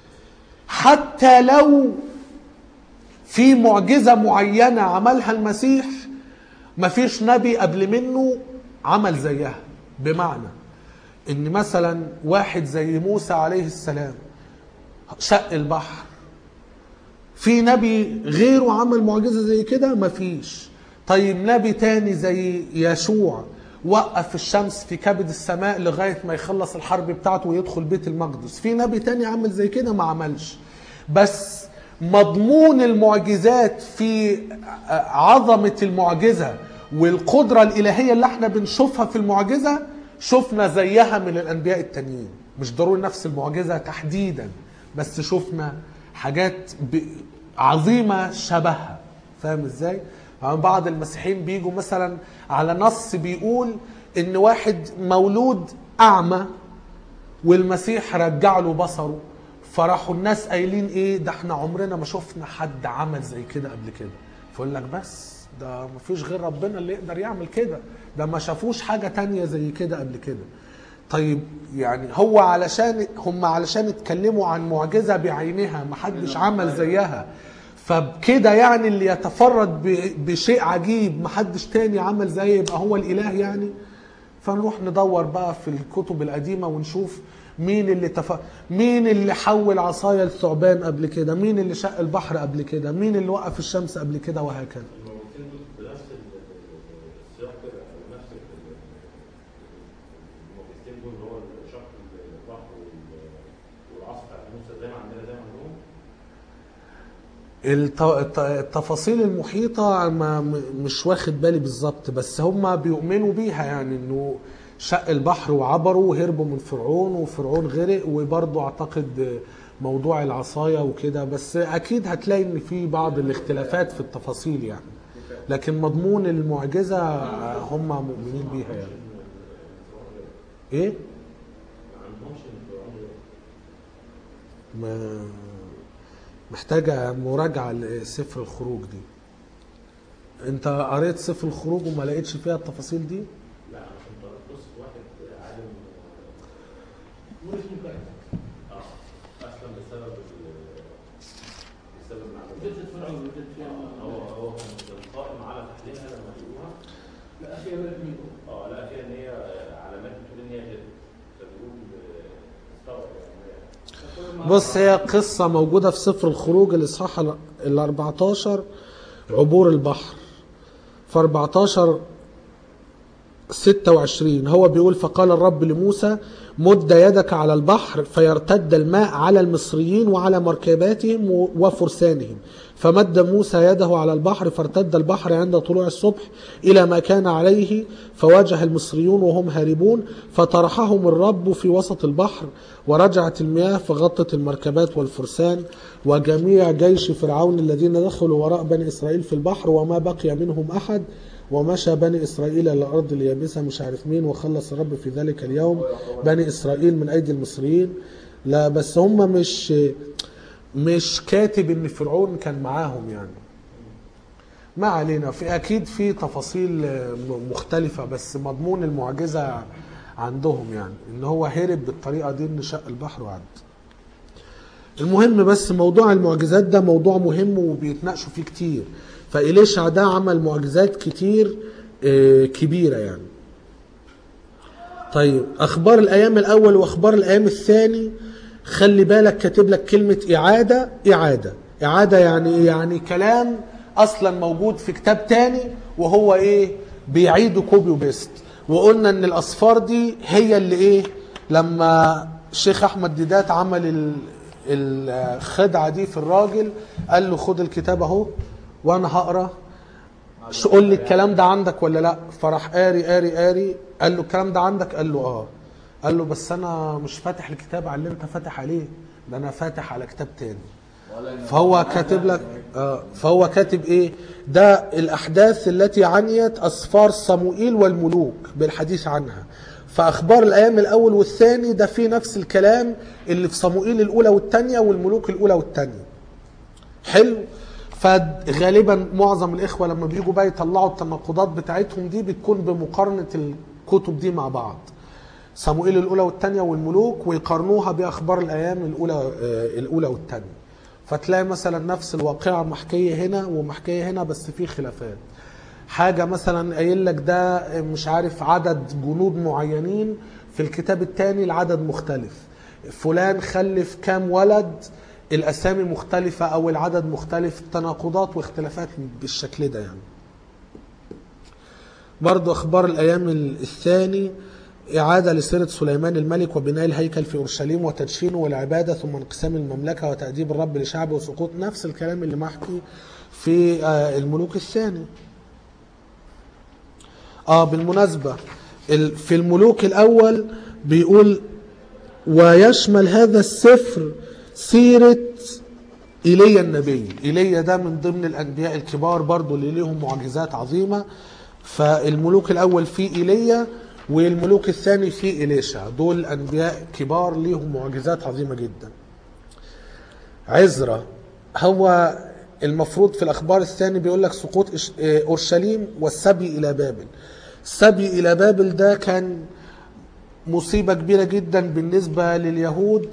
حتى لو في معجزة معينة عملها المسيح مفيش نبي قبل منه عمل زيها بمعنى ان مثلا واحد زي موسى عليه السلام شق البحر في نبي غيره عمل معجزة زي كده مفيش طيب نبي تاني زي يشوع وقف الشمس في كبد السماء لغاية ما يخلص الحرب بتاعته ويدخل بيت المقدس في نبي تاني عمل زي كده ما عملش بس مضمون المعجزات في عظمة المعجزة والقدرة الإلهية اللي احنا بنشوفها في المعجزة شفنا زيها من الأنبياء التانيين مش ضروري نفس المعجزة تحديدا بس شفنا حاجات ب- عظيمة شبهها فاهم ازاي؟ يعني بعض المسيحيين بيجوا مثلا على نص بيقول ان واحد مولود اعمى والمسيح رجع له بصره فراحوا الناس قايلين ايه ده احنا عمرنا ما شفنا حد عمل زي كده قبل كده فيقول لك بس ده مفيش غير ربنا اللي يقدر يعمل كده ده ما شافوش حاجة تانية زي كده قبل كده طيب يعني هو علشان هم علشان اتكلموا عن معجزة بعينها ما حدش عمل زيها فبكده يعني اللي يتفرد ب- بشيء عجيب ما حدش تاني عمل زيه يبقى هو الإله يعني فنروح ندور بقى في الكتب القديمة ونشوف مين اللي تف... مين اللي حول عصايا الثعبان قبل كده مين اللي شق البحر قبل كده مين اللي وقف الشمس قبل كده وهكذا الموجودين دول بنفس ال- السياق كده أو نفس ال- الموجودين دول اللي هو شق البحر وال- والعصر بتاع موسى زي ما عندنا زي ما عندهم الت- الت- التفاصيل المحيطة ما م- مش واخد بالي بالظبط بس هم بيؤمنوا بيها يعني انه شق البحر وعبروا وهربوا من فرعون وفرعون غرق وبرضه اعتقد موضوع العصاية وكده بس اكيد هتلاقي ان في بعض الاختلافات في التفاصيل يعني لكن مضمون المعجزة هم مؤمنين بيها يعني ايه؟ ما عندهمش الفرعون ما محتاجة مراجعة لسفر الخروج دي انت قريت سفر الخروج وما لقيتش فيها التفاصيل دي لا انا كنت قريت قصه واحد عالم مو اسمه كاين اه اسلم بسبب ال- بسبب العمليه جدة فرعون وجدة فيها هو هو كان قائم على تحليلها لما لقوها لا أخي أنا منكم اه لقى فيها ان هي علامات بتقول ان هي جد فبيقول آه، استغرب يعني بص هي قصة موجودة في سفر الخروج الإصحاح ال- ال 14 عبور البحر في 14 26 هو بيقول فقال الرب لموسى مد يدك على البحر فيرتد الماء على المصريين وعلى مركباتهم و- وفرسانهم فمد موسى يده على البحر فارتد البحر عند طلوع الصبح إلى ما كان عليه فواجه المصريون وهم هاربون فطرحهم الرب في وسط البحر ورجعت المياه فغطت المركبات والفرسان وجميع جيش فرعون الذين دخلوا وراء بني إسرائيل في البحر وما بقي منهم أحد ومشى بني إسرائيل إلى الأرض اليابسة مش عارف مين وخلص الرب في ذلك اليوم بني إسرائيل من أيدي المصريين لا بس هم مش مش كاتب ان فرعون كان معاهم يعني ما علينا في اكيد في تفاصيل م- مختلفة بس مضمون المعجزة عندهم يعني ان هو هرب بالطريقة دي ان شق البحر وعد المهم بس موضوع المعجزات ده موضوع مهم وبيتناقشوا فيه كتير فإليشع ده عمل معجزات كتير آه، كبيرة يعني طيب اخبار الايام الاول واخبار الايام الثاني خلي بالك كاتب لك كلمه اعاده اعاده اعاده يعني ايه يعني كلام اصلا موجود في كتاب تاني وهو ايه بيعيده كوبي وبيست وقلنا ان الاصفار دي هي اللي ايه لما الشيخ احمد ديدات عمل ال- الخدعه دي في الراجل قال له خد الكتاب اهو وانا هقرا شو قول لي الكلام ده عندك ولا لا فراح قاري قاري قاري قال له الكلام ده عندك قال له اه قال له بس انا مش فاتح الكتاب على اللي انت فاتح عليه ده انا فاتح على كتاب تاني ولا إن- فهو كاتب لك آه فهو كاتب ايه ده الاحداث التي عنيت اسفار صموئيل والملوك بالحديث عنها فاخبار الايام الاول والثاني ده فيه نفس الكلام اللي في صموئيل الاولى والثانيه والملوك الاولى والثانيه حلو فغالبا معظم الاخوه لما بيجوا بقى يطلعوا التناقضات بتاعتهم دي بتكون بمقارنه الكتب دي مع بعض صموئيل الاولى والثانيه والملوك ويقارنوها باخبار الايام الاولى آه، الاولى والثانيه فتلاقي مثلا نفس الواقعه محكيه هنا ومحكيه هنا بس في خلافات حاجة مثلا قايل لك ده مش عارف عدد جنود معينين في الكتاب التاني العدد مختلف فلان خلف كام ولد الأسامي مختلفة أو العدد مختلف تناقضات واختلافات بالشكل ده يعني برضو أخبار الأيام الثاني إعادة لسيرة سليمان الملك وبناء الهيكل في أورشليم وتدشينه والعبادة ثم انقسام المملكة وتأديب الرب لشعبه وسقوط نفس الكلام اللي محكي في آه، الملوك الثاني اه بالمناسبة ال- في الملوك الأول بيقول ويشمل هذا السفر سيرة إيليا النبي إيليا ده من ضمن الأنبياء الكبار برضو اللي ليهم معجزات عظيمة فالملوك الأول فيه إيليا والملوك الثاني فيه إليشع دول أنبياء كبار ليهم معجزات عظيمة جدا عزرا هو المفروض في الأخبار الثاني بيقول لك سقوط إش- آه، أورشليم والسبي إلى بابل السبي إلى بابل ده كان مصيبة كبيرة جدا بالنسبة لليهود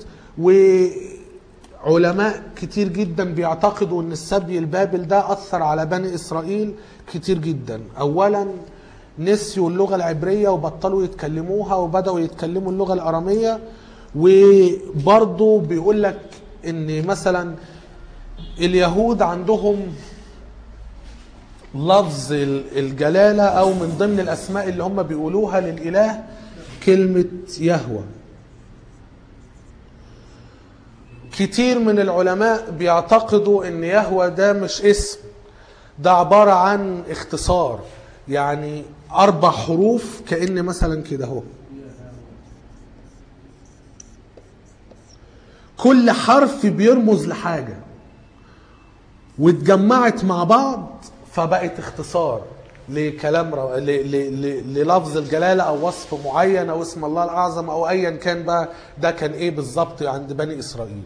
وعلماء كتير جدا بيعتقدوا ان السبي البابل ده أثر على بني إسرائيل كتير جدا أولا نسيوا اللغة العبرية وبطلوا يتكلموها وبدأوا يتكلموا اللغة الأرامية وبرضه بيقول لك ان مثلا اليهود عندهم لفظ ال- الجلالة أو من ضمن الأسماء اللي هم بيقولوها للإله كلمة يهوى كتير من العلماء بيعتقدوا ان يهوى ده مش اسم ده عبارة عن اختصار يعني أربع حروف كأن مثلا كده اهو كل حرف بيرمز لحاجة واتجمعت مع بعض فبقت اختصار لكلام رو... ل... ل... ل... للفظ الجلالة أو وصف معين أو اسم الله الأعظم أو أيا كان بقى ده كان إيه بالظبط عند بني إسرائيل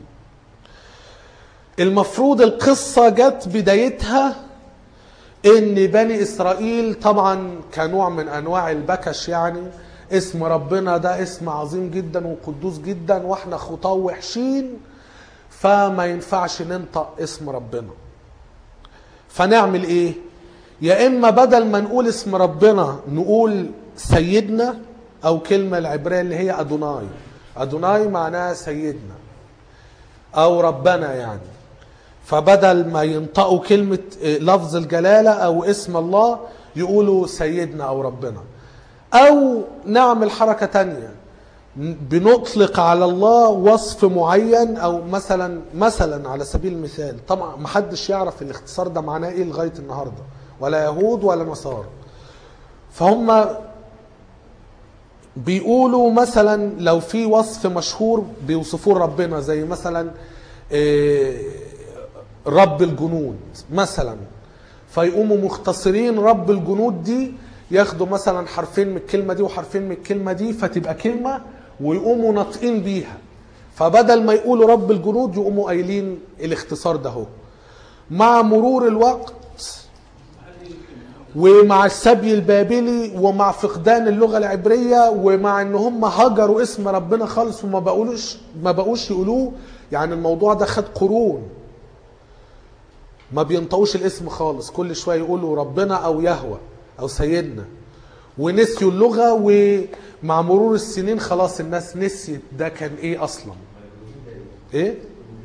المفروض القصة جت بدايتها ان بني اسرائيل طبعا كنوع من انواع البكش يعني اسم ربنا ده اسم عظيم جدا وقدوس جدا واحنا خطاه وحشين فما ينفعش ننطق اسم ربنا فنعمل ايه يا اما بدل ما نقول اسم ربنا نقول سيدنا او كلمة العبرية اللي هي ادوناي ادوناي معناها سيدنا او ربنا يعني فبدل ما ينطقوا كلمة إيه، لفظ الجلالة أو اسم الله يقولوا سيدنا أو ربنا أو نعمل حركة تانية بنطلق على الله وصف معين أو مثلا مثلا على سبيل المثال طبعا محدش يعرف الاختصار ده معناه إيه لغاية النهاردة ولا يهود ولا نصارى فهم بيقولوا مثلا لو في وصف مشهور بيوصفوه ربنا زي مثلا إيه، رب الجنود مثلا فيقوموا مختصرين رب الجنود دي ياخدوا مثلا حرفين من الكلمة دي وحرفين من الكلمة دي فتبقى كلمة ويقوموا ناطقين بيها فبدل ما يقولوا رب الجنود يقوموا قايلين الاختصار ده هو مع مرور الوقت ومع السبي البابلي ومع فقدان اللغه العبريه ومع ان هم هجروا اسم ربنا خالص وما بقولوش ما بقوش يقولوه يعني الموضوع ده خد قرون ما بينطقوش الاسم خالص كل شويه يقولوا ربنا او يهوى او سيدنا ونسيوا اللغه ومع مرور السنين خلاص الناس نسيت ده كان ايه اصلا ايه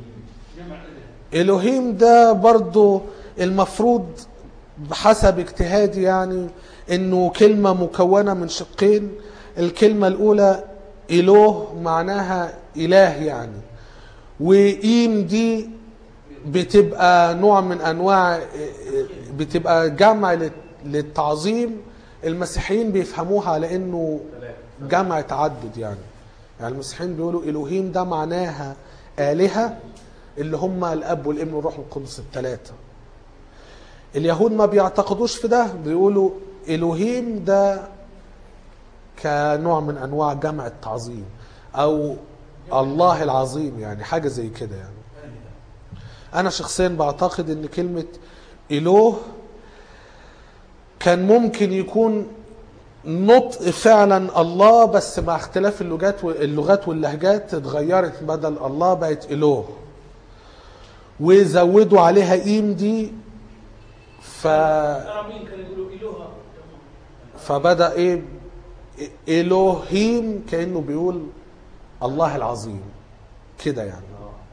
الوهيم ده برضو المفروض بحسب اجتهادي يعني انه كلمة مكونة من شقين الكلمة الاولى اله معناها اله يعني وايم دي بتبقى نوع من انواع بتبقى جمع لل- للتعظيم المسيحيين بيفهموها على انه جمع تعدد يعني يعني المسيحيين بيقولوا الوهيم ده معناها الهه اللي هم الاب والابن والروح القدس الثلاثه اليهود ما بيعتقدوش في ده بيقولوا الوهيم ده كنوع من انواع جمع التعظيم او الله العظيم يعني حاجه زي كده يعني انا شخصيا بعتقد ان كلمه اله كان ممكن يكون نطق فعلا الله بس مع اختلاف اللغات اللغات واللهجات اتغيرت بدل الله بقت اله وزودوا عليها ايم دي ف العربيين كانوا يقولوا إلهة فبدا ايه الوهيم كانه بيقول الله العظيم كده يعني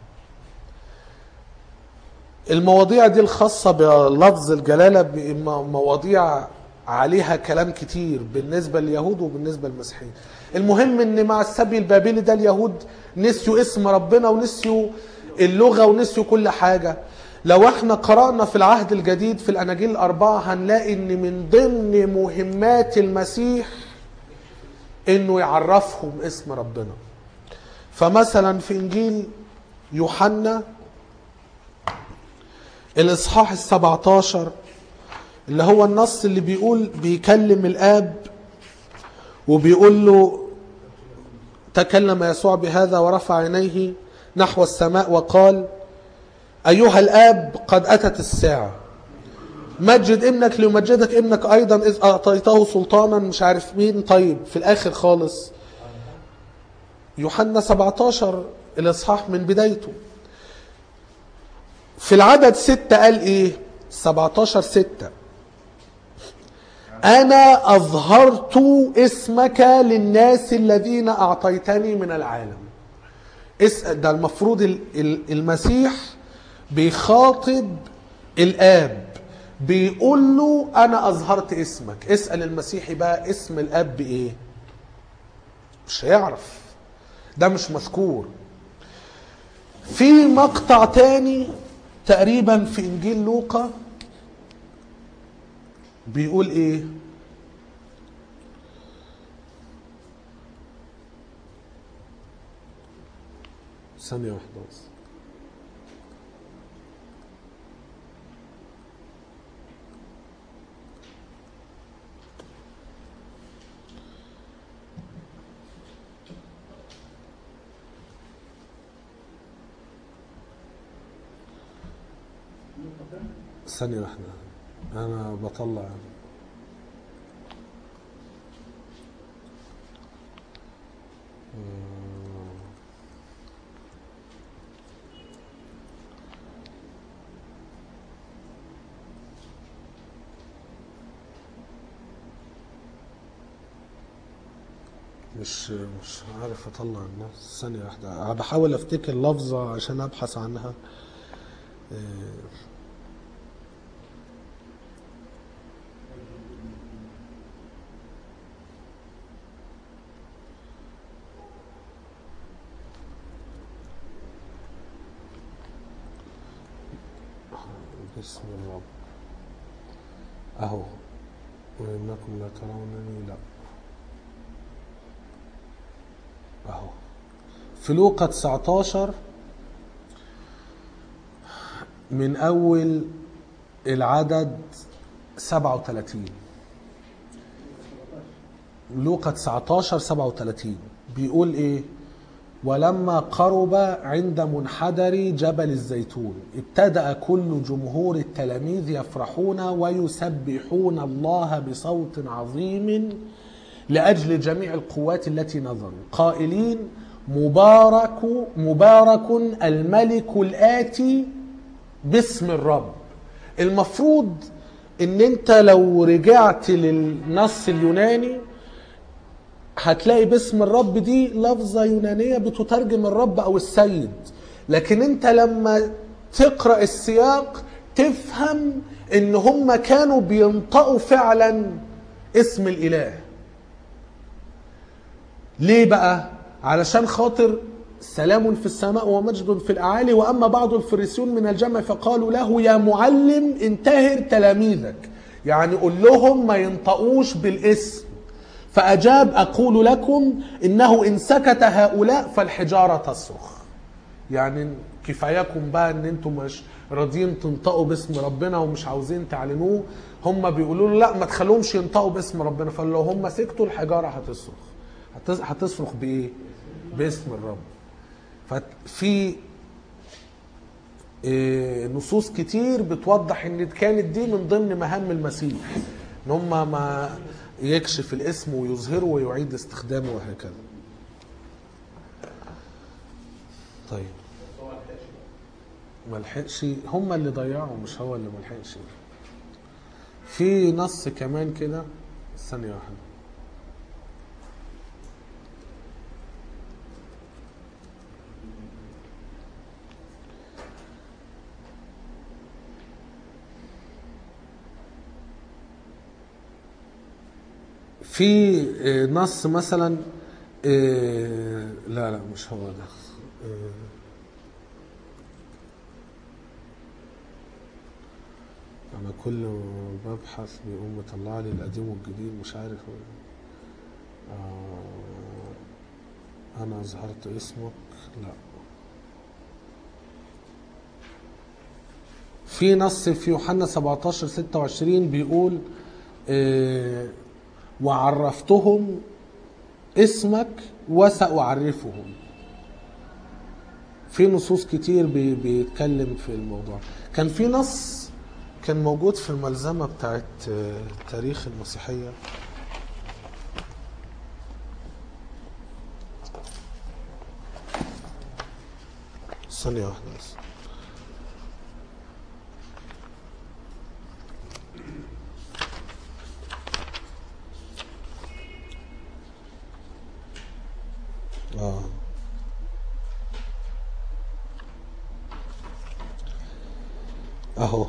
المواضيع دي الخاصة بلفظ الجلالة ب- مواضيع عليها كلام كتير بالنسبة لليهود وبالنسبة للمسيحيين المهم ان مع السبي البابلي ده اليهود نسيوا اسم ربنا ونسيوا اللغة ونسيوا كل حاجة لو احنا قرأنا في العهد الجديد في الأناجيل الأربعة هنلاقي ان من ضمن مهمات المسيح انه يعرفهم اسم ربنا فمثلا في انجيل يوحنا الاصحاح السبعة عشر اللي هو النص اللي بيقول بيكلم الاب وبيقول له تكلم يسوع بهذا ورفع عينيه نحو السماء وقال ايها الاب قد اتت الساعه مجد ابنك ليمجدك ابنك ايضا اذ اعطيته سلطانا مش عارف مين طيب في الاخر خالص يوحنا 17 الاصحاح من بدايته في العدد ستة قال ايه 17 ستة انا اظهرت اسمك للناس الذين اعطيتني من العالم اس- ده المفروض ال- ال- المسيح بيخاطب الاب بيقول له انا اظهرت اسمك اسال المسيحي بقى اسم الاب ايه مش هيعرف ده مش مذكور في مقطع تاني تقريبا في انجيل لوقا بيقول ايه ثانية واحدة بس ثانية واحدة أنا بطلع مش مش عارف اطلع النص ثانية واحدة أنا بحاول افتكر لفظة عشان ابحث عنها إيه. بسم الرب اهو وانكم لا ترونني لا اهو في لوقا 19 من اول العدد 37 لوقا 19 37 بيقول ايه ولما قرب عند منحدر جبل الزيتون ابتدأ كل جمهور التلاميذ يفرحون ويسبحون الله بصوت عظيم لأجل جميع القوات التي نظروا قائلين مبارك مبارك الملك الآتي باسم الرب المفروض ان انت لو رجعت للنص اليوناني هتلاقي باسم الرب دي لفظة يونانية بتترجم الرب أو السيد لكن أنت لما تقرأ السياق تفهم إن هم كانوا بينطقوا فعلا اسم الإله ليه بقى؟ علشان خاطر سلام في السماء ومجد في الأعالي وأما بعض الفريسيون من الجمع فقالوا له يا معلم انتهر تلاميذك يعني قول لهم ما ينطقوش بالاسم فأجاب أقول لكم إنه إن سكت هؤلاء فالحجارة تصرخ يعني كفاياكم بقى ان انتم مش راضيين تنطقوا باسم ربنا ومش عاوزين تعلنوه هم بيقولوا له لا ما تخلوهمش ينطقوا باسم ربنا فلو هم سكتوا الحجاره هتصرخ هتص- هتصرخ بايه؟ باسم الرب ففي إيه، نصوص كتير بتوضح ان كانت دي من ضمن مهام المسيح ان هم ما يكشف الاسم ويظهره ويعيد استخدامه وهكذا طيب ما لحقش هم اللي ضيعوا مش هو اللي ما لحقش في نص كمان كده ثانية واحدة في آه، نص مثلا آه، لا لا مش هو ده آه، انا كل ما ببحث بيقوم مطلع لي القديم والجديد مش عارف هو آه، انا ظهرت اسمك لا في نص في يوحنا 17 26 بيقول آه، وعرفتهم اسمك وسأعرفهم في نصوص كتير بي- بيتكلم في الموضوع كان في نص كان موجود في الملزمة بتاعت آه، تاريخ المسيحية ثانية واحدة بس اه اهو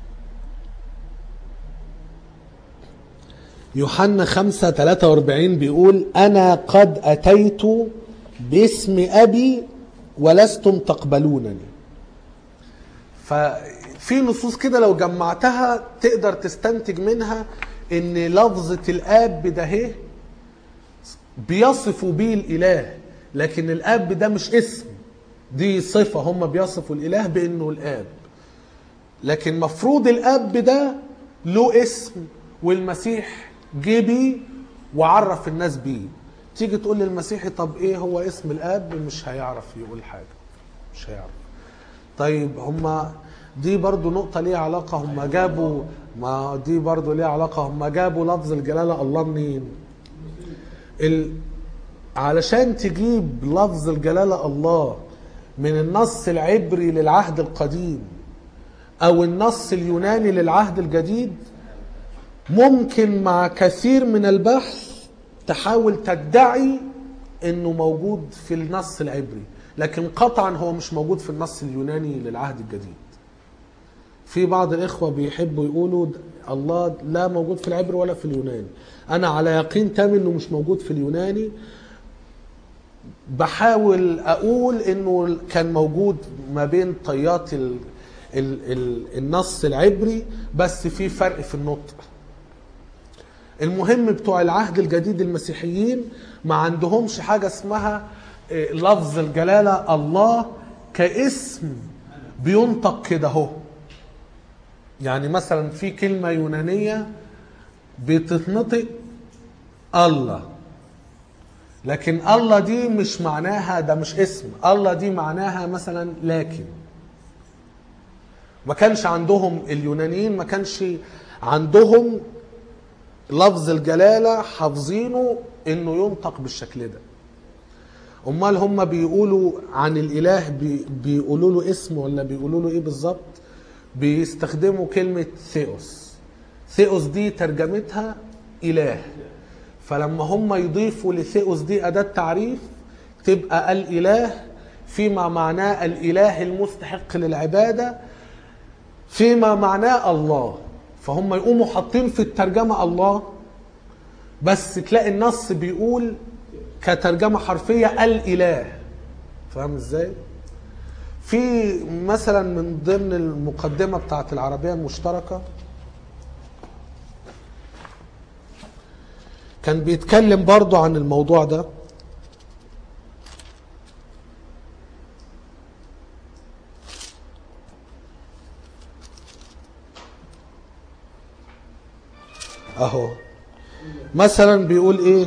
يوحنا 5 43 بيقول انا قد اتيت باسم ابي ولستم تقبلونني ففي نصوص كده لو جمعتها تقدر تستنتج منها ان لفظة الاب ده هي بيصفوا بيه الاله لكن الاب ده مش اسم دي صفة هم بيصفوا الاله بانه الاب لكن مفروض الاب ده له اسم والمسيح جه بيه وعرف الناس بيه تيجي تقول للمسيحي طب ايه هو اسم الاب مش هيعرف يقول حاجه مش هيعرف طيب هما دي برضو نقطة ليها علاقة هم جابوا ما دي برضو ليها علاقة هم جابوا لفظ الجلالة الله منين ال... علشان تجيب لفظ الجلالة الله من النص العبري للعهد القديم او النص اليوناني للعهد الجديد ممكن مع كثير من البحث تحاول تدعي انه موجود في النص العبري لكن قطعا هو مش موجود في النص اليوناني للعهد الجديد في بعض الاخوه بيحبوا يقولوا الله لا موجود في العبري ولا في اليوناني انا على يقين تام انه مش موجود في اليوناني بحاول اقول انه كان موجود ما بين طيات ال ال ال النص العبري بس في فرق في النطق المهم بتوع العهد الجديد المسيحيين ما عندهمش حاجة اسمها إيه، لفظ الجلالة الله كاسم بينطق كده اهو يعني مثلا في كلمة يونانية بتتنطق الله لكن الله دي مش معناها ده مش اسم الله دي معناها مثلا لكن ما كانش عندهم اليونانيين ما كانش عندهم لفظ الجلالة حافظينه انه ينطق بالشكل ده امال هم بيقولوا عن الاله بي بيقولوا له اسم ولا بيقولوا له ايه بالظبط بيستخدموا كلمة ثيوس ثيوس دي ترجمتها اله فلما هم يضيفوا لثيوس دي اداة تعريف تبقى الاله فيما معناه الاله المستحق للعباده فيما معناه الله فهم يقوموا حاطين في الترجمة الله بس تلاقي النص بيقول كترجمة حرفية الإله فاهم ازاي؟ في مثلا من ضمن المقدمة بتاعت العربية المشتركة كان بيتكلم برضو عن الموضوع ده اهو مثلا بيقول ايه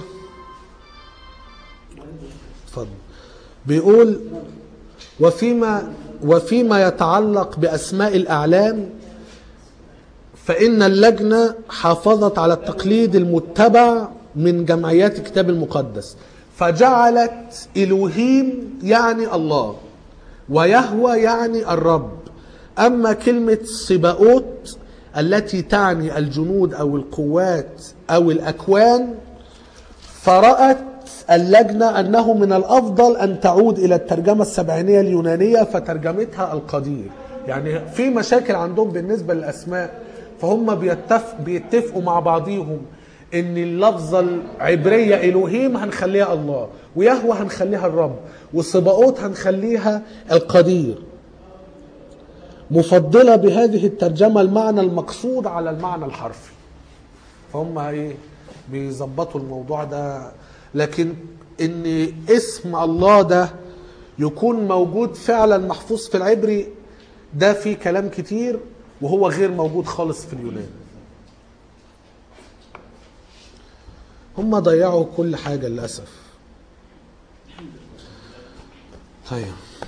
اتفضل بيقول وفيما وفيما يتعلق باسماء الاعلام فان اللجنه حافظت على التقليد المتبع من جمعيات الكتاب المقدس فجعلت الوهيم يعني الله ويهوى يعني الرب اما كلمه سباؤوت التي تعني الجنود او القوات او الاكوان فرأت اللجنة أنه من الأفضل أن تعود إلى الترجمة السبعينية اليونانية فترجمتها القدير يعني في مشاكل عندهم بالنسبة للأسماء فهم بيتفق بيتفقوا مع بعضيهم ان اللفظة العبرية إلهيم هنخليها الله ويهوى هنخليها الرب وصباؤوت هنخليها القدير مفضلة بهذه الترجمة المعنى المقصود على المعنى الحرفي فهم ايه بيظبطوا الموضوع ده لكن ان اسم الله ده يكون موجود فعلا محفوظ في العبري ده فيه كلام كتير وهو غير موجود خالص في اليونان هم ضيعوا كل حاجة للأسف طيب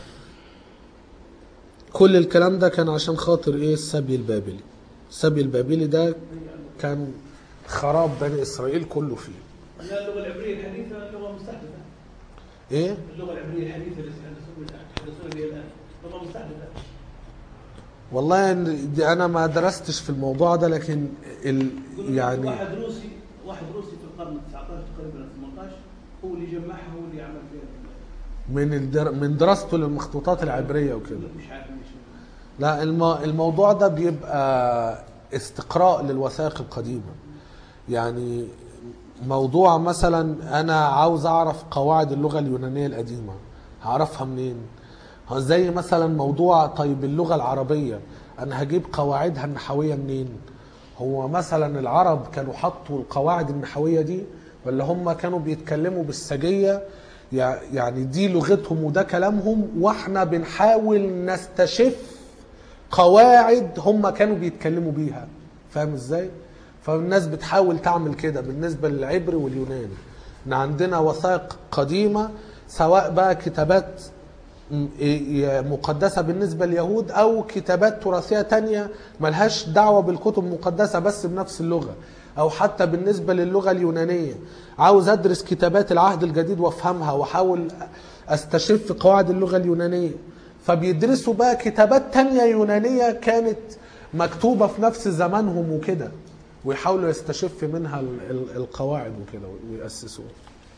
كل الكلام ده كان عشان خاطر ايه السبي البابلي السبي البابلي ده كان خراب بني اسرائيل كله فيه لا اللغه العبريه الحديثه لغه مستحدثه ايه اللغه العبريه الحديثه التي يتحدثون بها الان لغه مستحدثه والله إن دي انا ما درستش في الموضوع ده لكن ال يقولون يعني واحد روسي واحد روسي في القرن ال 19 تقريبا 18 هو اللي جمعها هو اللي عمل فيها من الدر من دراسته للمخطوطات العبريه وكده مش عارف مش لا الم... الموضوع ده بيبقى استقراء للوثائق القديمة يعني موضوع مثلا أنا عاوز أعرف قواعد اللغة اليونانية القديمة هعرفها منين ها زي مثلا موضوع طيب اللغة العربية أنا هجيب قواعدها النحوية منين هو مثلا العرب كانوا حطوا القواعد النحوية دي ولا هم كانوا بيتكلموا بالسجية يع- يعني دي لغتهم وده كلامهم واحنا بنحاول نستشف قواعد هم كانوا بيتكلموا بيها فاهم ازاي فالناس بتحاول تعمل كده بالنسبة للعبري واليوناني ان عندنا وثائق قديمة سواء بقى كتابات م- إيه- مقدسة بالنسبة لليهود أو كتابات تراثية تانية ملهاش دعوة بالكتب المقدسة بس بنفس اللغة أو حتى بالنسبة للغة اليونانية عاوز أدرس كتابات العهد الجديد وأفهمها وأحاول أستشف قواعد اللغة اليونانية فبيدرسوا بقى كتابات تانية يونانية كانت مكتوبة في نفس زمانهم وكده ويحاولوا يستشف منها ال- ال- القواعد وكده ويأسسوها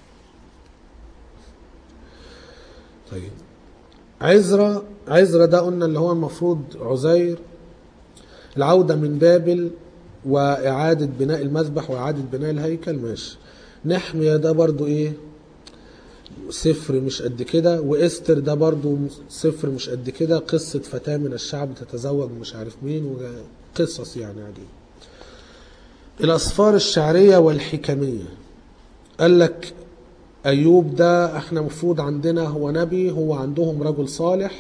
طيب عزرا عزرا ده قلنا اللي هو المفروض عزير العودة من بابل وإعادة بناء المذبح وإعادة بناء الهيكل ماشي نحمية ده برضو إيه صفر مش قد كده وإستر ده برضو صفر مش قد كده قصة فتاة من الشعب تتزوج مش عارف مين وقصص يعني عادية الأسفار الشعرية والحكمية قال لك أيوب ده احنا مفروض عندنا هو نبي هو عندهم رجل صالح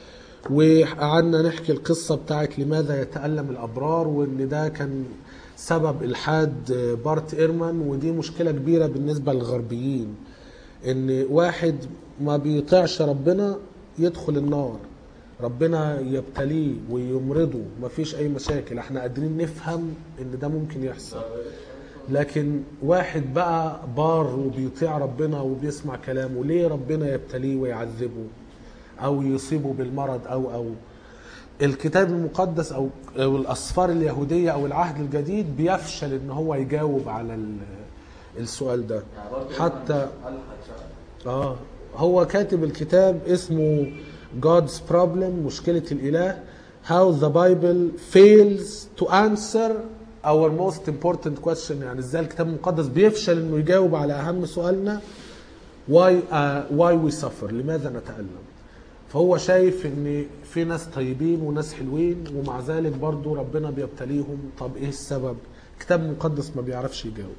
وقعدنا نحكي القصة بتاعت لماذا يتألم الأبرار وإن ده كان سبب إلحاد بارت إيرمان ودي مشكلة كبيرة بالنسبة للغربيين إن واحد ما بيطيعش ربنا يدخل النار ربنا يبتليه ويمرضه مفيش أي مشاكل احنا قادرين نفهم إن ده ممكن يحصل لكن واحد بقى بار وبيطيع ربنا وبيسمع كلامه ليه ربنا يبتليه ويعذبه او يصيبه بالمرض او او الكتاب المقدس او أو الاسفار اليهوديه او العهد الجديد بيفشل ان هو يجاوب على ال- السؤال ده يعني برضه حتى هل هتشغل اه هو كاتب الكتاب اسمه God's Problem مشكلة الإله How the Bible fails to answer our most important question يعني ازاي الكتاب المقدس بيفشل انه يجاوب على اهم سؤالنا why uh, why we suffer لماذا نتألم فهو شايف ان في ناس طيبين وناس حلوين ومع ذلك برضو ربنا بيبتليهم طب ايه السبب الكتاب المقدس ما بيعرفش يجاوب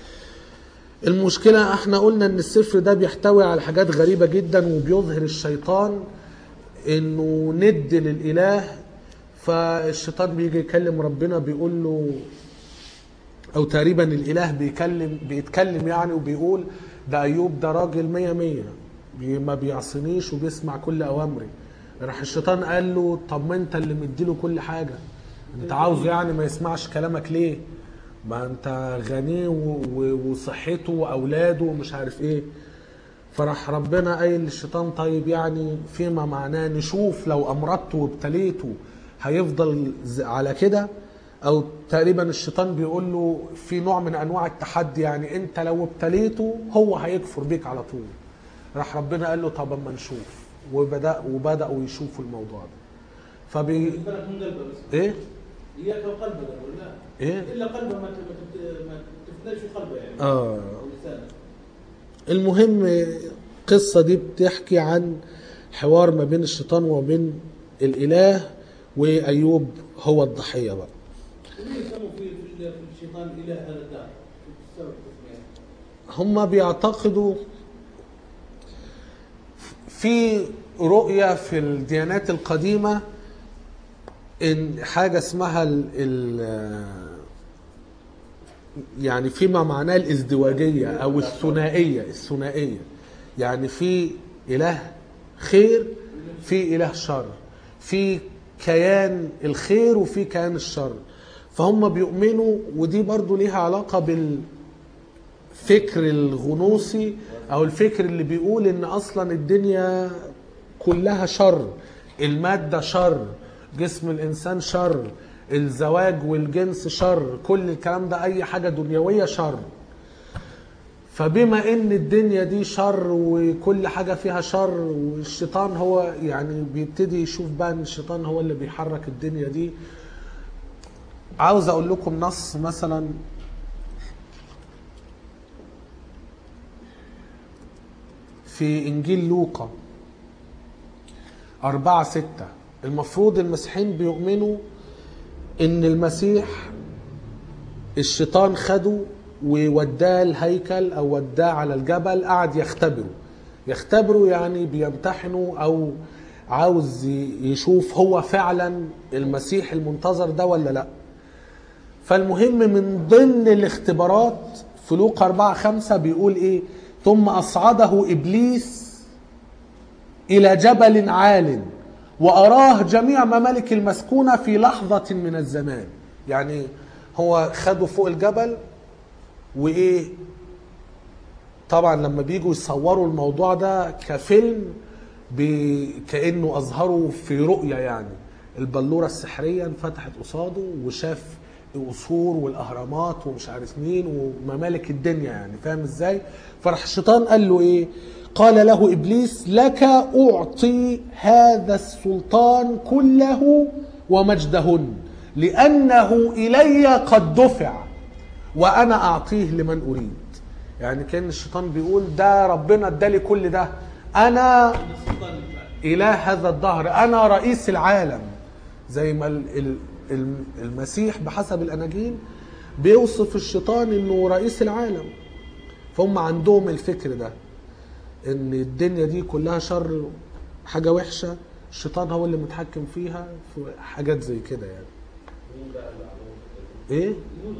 المشكلة احنا قلنا ان السفر ده بيحتوي على حاجات غريبة جدا وبيظهر الشيطان انه ند للاله فالشيطان بيجي يكلم ربنا بيقول له او تقريبا الاله بيكلم بيتكلم يعني وبيقول ده ايوب ده راجل مية مية بي- ما بيعصينيش وبيسمع كل اوامري راح الشيطان قال له طب ما انت اللي مديله كل حاجة انت عاوزه يعني ما يسمعش كلامك ليه ما انت غني و- و- وصحته واولاده ومش عارف ايه فراح ربنا قايل للشيطان طيب يعني فيما معناه نشوف لو امرضته وابتليته هيفضل ز- على كده او تقريبا الشيطان بيقول له في نوع من انواع التحدي يعني انت لو ابتليته هو هيكفر بيك على طول راح ربنا قال له طب اما نشوف وبدا وبداوا يشوفوا الموضوع ده فبي بالك من قلبه بس ايه اياك وقلبه يقول لا ايه الا قلبه ما ت- ما ت- ما تفناش قلبه يعني اه او لسانه المهم القصة دي بتحكي عن حوار ما بين الشيطان وما بين الإله وأيوب هو الضحية بقى وليه يسموا في في في الشيطان اله هذا الدار؟ شو السبب التسمية؟ هم بيعتقدوا في رؤية في الديانات القديمة إن حاجة اسمها ال ال يعني فيما معناه الازدواجية أو الثنائية الثنائية يعني في إله خير في إله شر في كيان الخير وفي كيان الشر فهم بيؤمنوا ودي برضو ليها علاقة بال فكر الغنوصي او الفكر اللي بيقول ان اصلا الدنيا كلها شر المادة شر جسم الانسان شر الزواج والجنس شر كل الكلام ده اي حاجة دنيوية شر فبما ان الدنيا دي شر وكل حاجة فيها شر والشيطان هو يعني بيبتدي يشوف بقى ان الشيطان هو اللي بيحرك الدنيا دي عاوز اقول لكم نص مثلا في إنجيل لوقا أربعة ستة المفروض المسيحيين بيؤمنوا إن المسيح الشيطان خده ووداه الهيكل أو وداه على الجبل قعد يختبره يختبره يعني بيمتحنه أو عاوز يشوف هو فعلا المسيح المنتظر ده ولا لأ فالمهم من ضمن الاختبارات في لوقا 4 5 بيقول ايه ثم اصعده ابليس الى جبل عال واراه جميع ممالك المسكونه في لحظه من الزمان يعني هو خده فوق الجبل وايه طبعا لما بيجوا يصوروا الموضوع ده كفيلم بي- كانه اظهروا في رؤيه يعني البلوره السحريه انفتحت قصاده وشاف القصور والاهرامات ومش عارف مين وممالك الدنيا يعني فاهم ازاي فراح الشيطان قال له ايه قال له ابليس لك اعطي هذا السلطان كله ومجدهن لانه الي قد دفع وانا اعطيه لمن اريد يعني كان الشيطان بيقول ده ربنا ادالي كل ده انا السلطان يطلع. إله هذا الدهر أنا رئيس العالم زي ما ال- ال- ال- المسيح بحسب الأناجيل بيوصف الشيطان إنه رئيس العالم فهم عندهم الفكر ده إن الدنيا دي كلها شر حاجة وحشة الشيطان هو اللي متحكم فيها في حاجات زي كده يعني مين بقى اللي عندهم الفكرة دي؟ إيه؟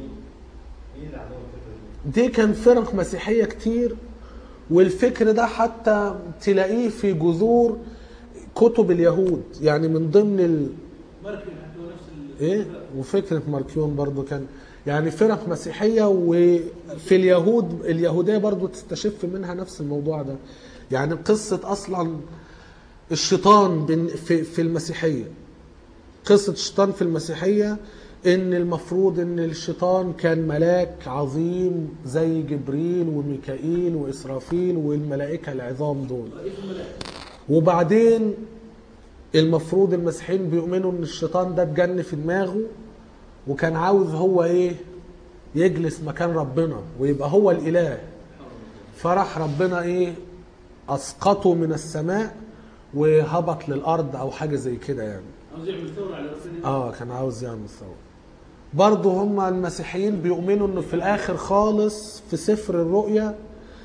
مين اللي عندهم الفكرة دي؟ دي كان فرق مسيحية كتير والفكر ده حتى تلاقيه في جذور كتب اليهود يعني من ضمن ال... مركب حتى هو نفس ال- ايه وفكره ماركيون برضو كان يعني فرق مسيحيه وفي اليهود اليهوديه برضو تستشف منها نفس الموضوع ده يعني قصه اصلا الشيطان بن- في في المسيحيه قصه الشيطان في المسيحيه ان المفروض ان الشيطان كان ملاك عظيم زي جبريل وميكائيل واسرافيل والملائكه العظام دول رئيس الملائكه وبعدين المفروض المسيحيين بيؤمنوا ان الشيطان ده اتجن في دماغه وكان عاوز هو ايه يجلس مكان ربنا ويبقى هو الاله فراح ربنا ايه اسقطه من السماء وهبط للارض او حاجه زي كده يعني عاوز يعمل ثوره على ربنا اه كان عاوز يعمل ثوره برضه هم المسيحيين بيؤمنوا انه في الاخر خالص في سفر الرؤيا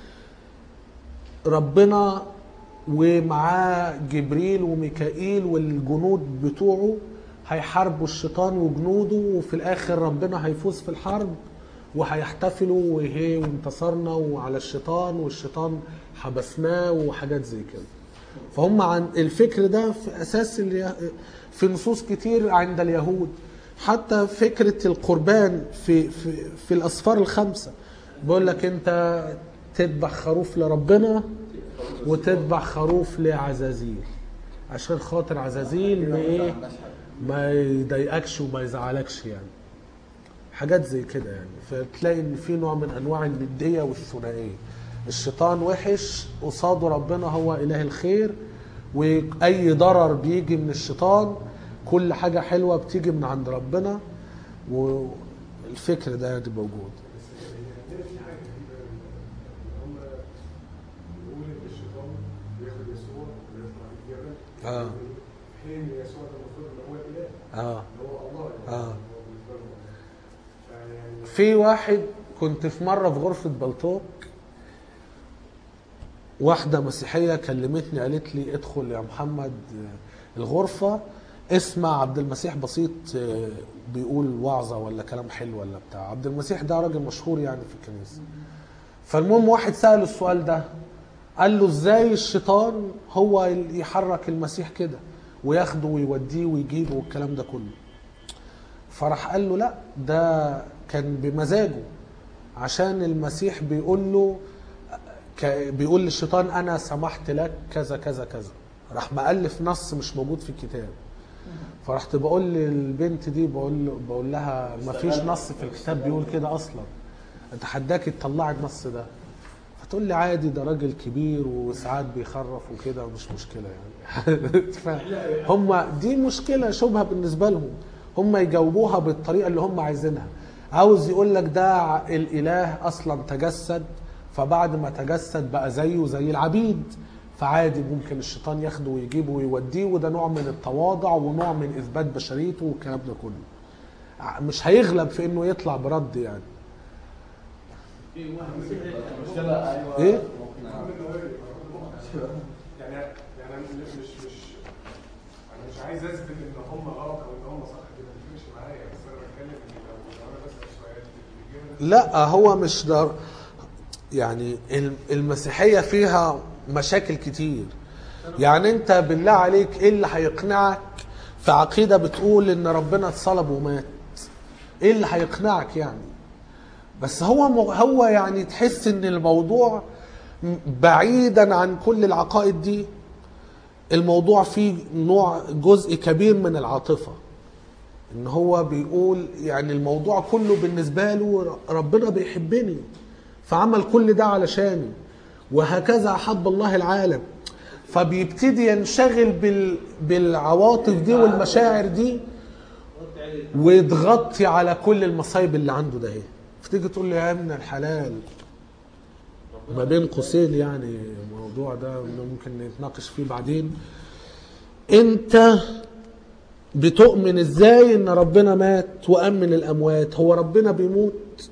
ربنا ومعاه جبريل وميكائيل والجنود بتوعه هيحاربوا الشيطان وجنوده وفي الاخر ربنا هيفوز في الحرب وهيحتفلوا وهي وانتصرنا وعلى الشيطان والشيطان حبسناه وحاجات زي كده فهم عن الفكر ده في اساس اليه- في نصوص كتير عند اليهود حتى فكره القربان في في في الاسفار الخمسه بيقول لك انت تذبح خروف لربنا وتذبح خروف لعزازيل عشان خاطر عزازيل ما ايه ما يضايقكش وما يزعلكش يعني حاجات زي كده يعني فتلاقي ان في نوع من انواع النديه والثنائيه الشيطان وحش قصاده ربنا هو اله الخير واي ضرر بيجي من الشيطان كل حاجه حلوه بتيجي من عند ربنا والفكر ده يعني موجود بس يعني عندنا في حاجه غريبه ان هم بيقول ان الشيطان بياخد يسوع ويطلع بيه الجبل اه في حين يسوع ده المفروض ان هو الاله اه اللي هو الله يعني آه. هو بالنسبه له الله. فيعني في واحد كنت في مرة في غرفة بلطوك واحدة مسيحية كلمتني قالت لي ادخل يا محمد الغرفة اسمع عبد المسيح بسيط بيقول وعظة ولا كلام حلو ولا بتاع عبد المسيح ده راجل مشهور يعني في الكنيسة فالمهم واحد سأله السؤال ده قال له ازاي الشيطان هو اللي يحرك المسيح كده وياخده ويوديه ويجيبه والكلام ده كله فراح قال له لا ده كان بمزاجه عشان المسيح بيقول له ك- بيقول للشيطان انا سمحت لك كذا كذا كذا راح مألف نص مش موجود في الكتاب فرحت بقول للبنت دي بقول له بقول لها ما فيش نص في الكتاب بيقول كده اصلا اتحداك تطلعي النص ده فتقول لي عادي ده راجل كبير وساعات بيخرف وكده مش مشكله يعني هم دي مشكله شبهه بالنسبه لهم هم يجاوبوها بالطريقه اللي هم عايزينها عاوز يقول لك ده ع- الاله اصلا تجسد فبعد ما تجسد بقى زيه زي العبيد فعادي ممكن الشيطان ياخده ويجيبه ويوديه وده نوع من التواضع ونوع من اثبات بشريته والكلام ده كله ع- مش هيغلب في انه يطلع برد يعني في واحد مسيحي المشكلة ايوه إيه؟ ممكن محمد نواري يعني يعني انا مش مش مش انا مش عايز اثبت ان هم غلط او ان هم صح دي ما تفرقش معايا بس انا بتكلم ان لو لو انا بسال سؤال الإجابة لا هو مش ده يعني الم- المسيحية فيها مشاكل كتير يعني انت بالله عليك ايه اللي هيقنعك في عقيدة بتقول ان ربنا اتصلب ومات ايه اللي هيقنعك يعني بس هو مو- هو يعني تحس ان الموضوع م- بعيدا عن كل العقائد دي الموضوع فيه نوع جزء كبير من العاطفه ان هو بيقول يعني الموضوع كله بالنسبه له ربنا بيحبني فعمل كل ده علشاني وهكذا احب الله العالم فبيبتدي ينشغل بال بالعواطف دي والمشاعر دي رد عليه وتغطي على كل المصايب اللي عنده ده اهي فتيجي تقول لي يا ابن الحلال ما بين قوسين يعني الموضوع ده ممكن نتناقش فيه بعدين انت بتؤمن ازاي ان ربنا مات وامن الاموات هو ربنا بيموت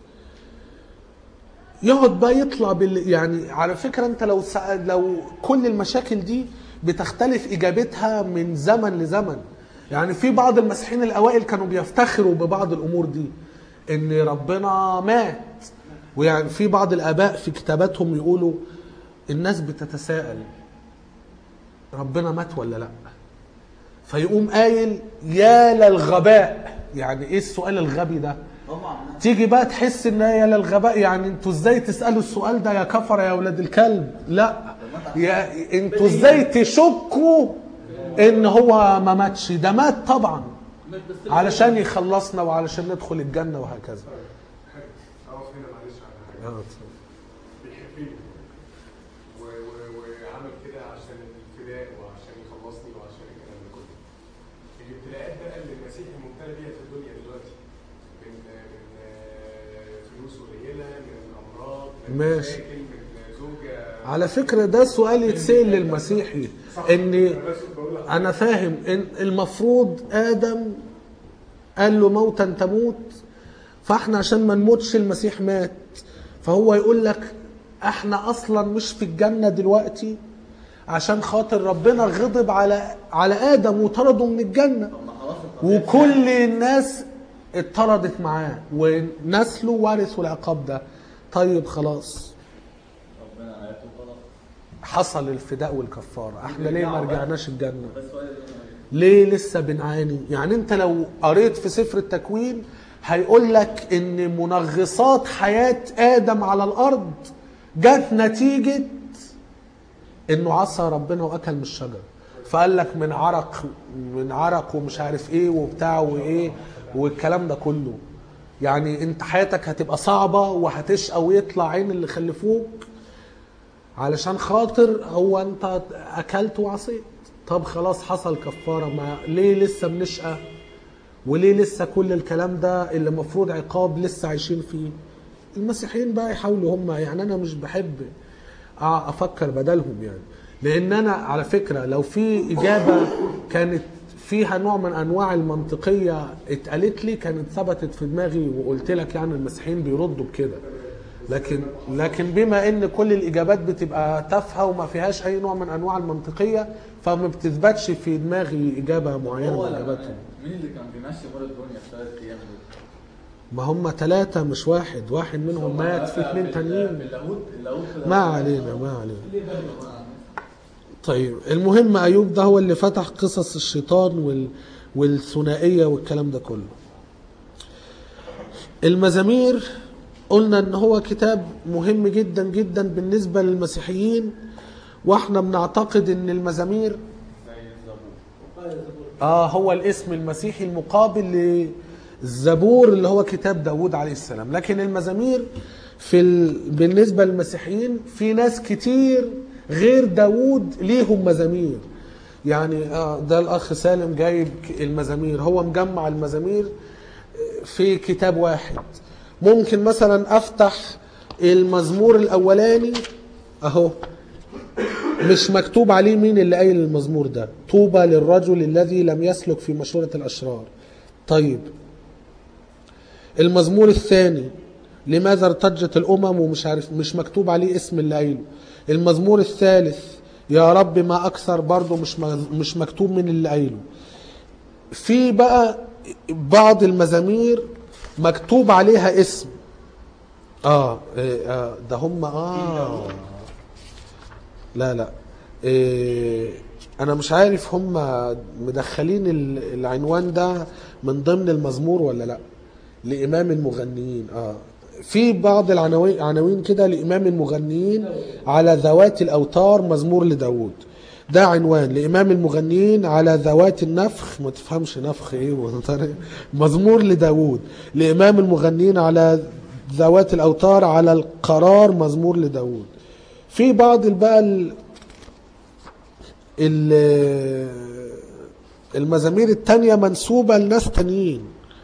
يقعد بقى يطلع بال يعني على فكره انت لو سأ... لو كل المشاكل دي بتختلف اجابتها من زمن لزمن يعني في بعض المسيحيين الاوائل كانوا بيفتخروا ببعض الامور دي ان ربنا مات ويعني في بعض الاباء في كتاباتهم يقولوا الناس بتتساءل ربنا مات ولا لا فيقوم قايل يا للغباء يعني ايه السؤال الغبي ده هم عاملين تيجي بقى تحس ان هي للغباء يعني انتوا ازاي تسالوا السؤال ده يا كفر يا اولاد الكلب لا يا انتوا ازاي تشكوا ان هو ما ماتش ده مات طبعا مات بس علشان يخلصنا وعلشان ندخل الجنه وهكذا اقف هنا معلش على حاجه بيحبني و- و- وعمل كده عشان الفداء وعشان يخلصني وعشان الكلام ده كله. الابتلاءات بقى اللي المسيح مبتلى بيها في الدنيا دلوقتي من من آه، فلوس قليله من امراض من ماشي. مشاكل من زوجه على فكره ده سؤال يتسال للمسيحي ان أنا بس بقول لك انا فاهم ان المفروض ادم قال له موتا تموت فاحنا عشان ما نموتش المسيح مات فهو يقول لك احنا اصلا مش في الجنه دلوقتي عشان خاطر ربنا غضب على على ادم وطرده من الجنه طب ما خلاص الطبيعي وكل الناس اتطردت معاه ونسله ورثوا العقاب ده طيب خلاص ربنا آياته غلط حصل الفداء والكفاره احنا ليه ما رجعناش الجنه بس سؤال ليه لسه بنعاني يعني انت لو قريت في سفر التكوين هيقول لك ان منغصات حياة ادم على الارض جت نتيجة انه عصى ربنا واكل من الشجرة فقال لك من عرق من عرق ومش عارف ايه وبتاع وايه والكلام ده كله يعني انت حياتك هتبقى صعبة وهتشقى ويطلع عين اللي خلفوك علشان خاطر هو انت اكلت وعصيت طب خلاص حصل كفارة ما ليه لسه بنشقى وليه لسه كل الكلام ده اللي المفروض عقاب لسه عايشين فيه المسيحيين بقى يحاولوا هم يعني انا مش بحب أ- افكر بدلهم يعني لان انا على فكره لو في اجابه كانت فيها نوع من انواع المنطقيه اتقالت لي كانت ثبتت في دماغي وقلت لك يعني المسيحيين بيردوا بكده لكن لكن بما ان كل الاجابات بتبقى تافهه وما فيهاش اي نوع من انواع المنطقيه فما بتثبتش في دماغي اجابه معينه هو من لما- اجاباتهم مين اللي كان بيمشي امور الدنيا في ثلاث ايام دول؟ ما هم ثلاثة مش واحد واحد منهم مات في اثنين تانيين اللاهوت اللاهوت كده- ما علينا ما علينا طيب المهم ايوب ده هو اللي فتح قصص الشيطان وال والثنائيه والكلام ده كله المزامير قلنا ان هو كتاب مهم جدا جدا بالنسبه للمسيحيين واحنا بنعتقد ان المزامير اه هو الاسم المسيحي المقابل للزبور اللي هو كتاب داوود عليه السلام لكن المزامير في ال... بالنسبه للمسيحيين في ناس كتير غير داوود ليهم مزامير يعني آه ده الاخ سالم جايب ك- المزامير هو مجمع المزامير في كتاب واحد ممكن مثلا افتح المزمور الاولاني اهو مش مكتوب عليه مين اللي قايل المزمور ده طوبى للرجل الذي لم يسلك في مشورة الأشرار طيب المزمور الثاني لماذا ارتجت الأمم ومش عارف مش مكتوب عليه اسم اللي قايله المزمور الثالث يا رب ما أكثر برضه مش مز- مش مكتوب من اللي قايله في بقى بعض المزامير مكتوب عليها اسم اه, إيه، آه ده هم اه لا لا إيه انا مش عارف هم مدخلين ال- العنوان ده من ضمن المزمور ولا لا لامام المغنيين اه في بعض العناوين عناوين كده لامام المغنيين على ذوات الاوتار مزمور لداود ده عنوان لامام المغنيين على ذوات النفخ ما تفهمش نفخ ايه وأوتار إيه. مزمور لداود لامام المغنيين على ذوات الاوتار على القرار مزمور لداود في بعض بقى ال- ال- المزامير التانية منسوبة لناس تانيين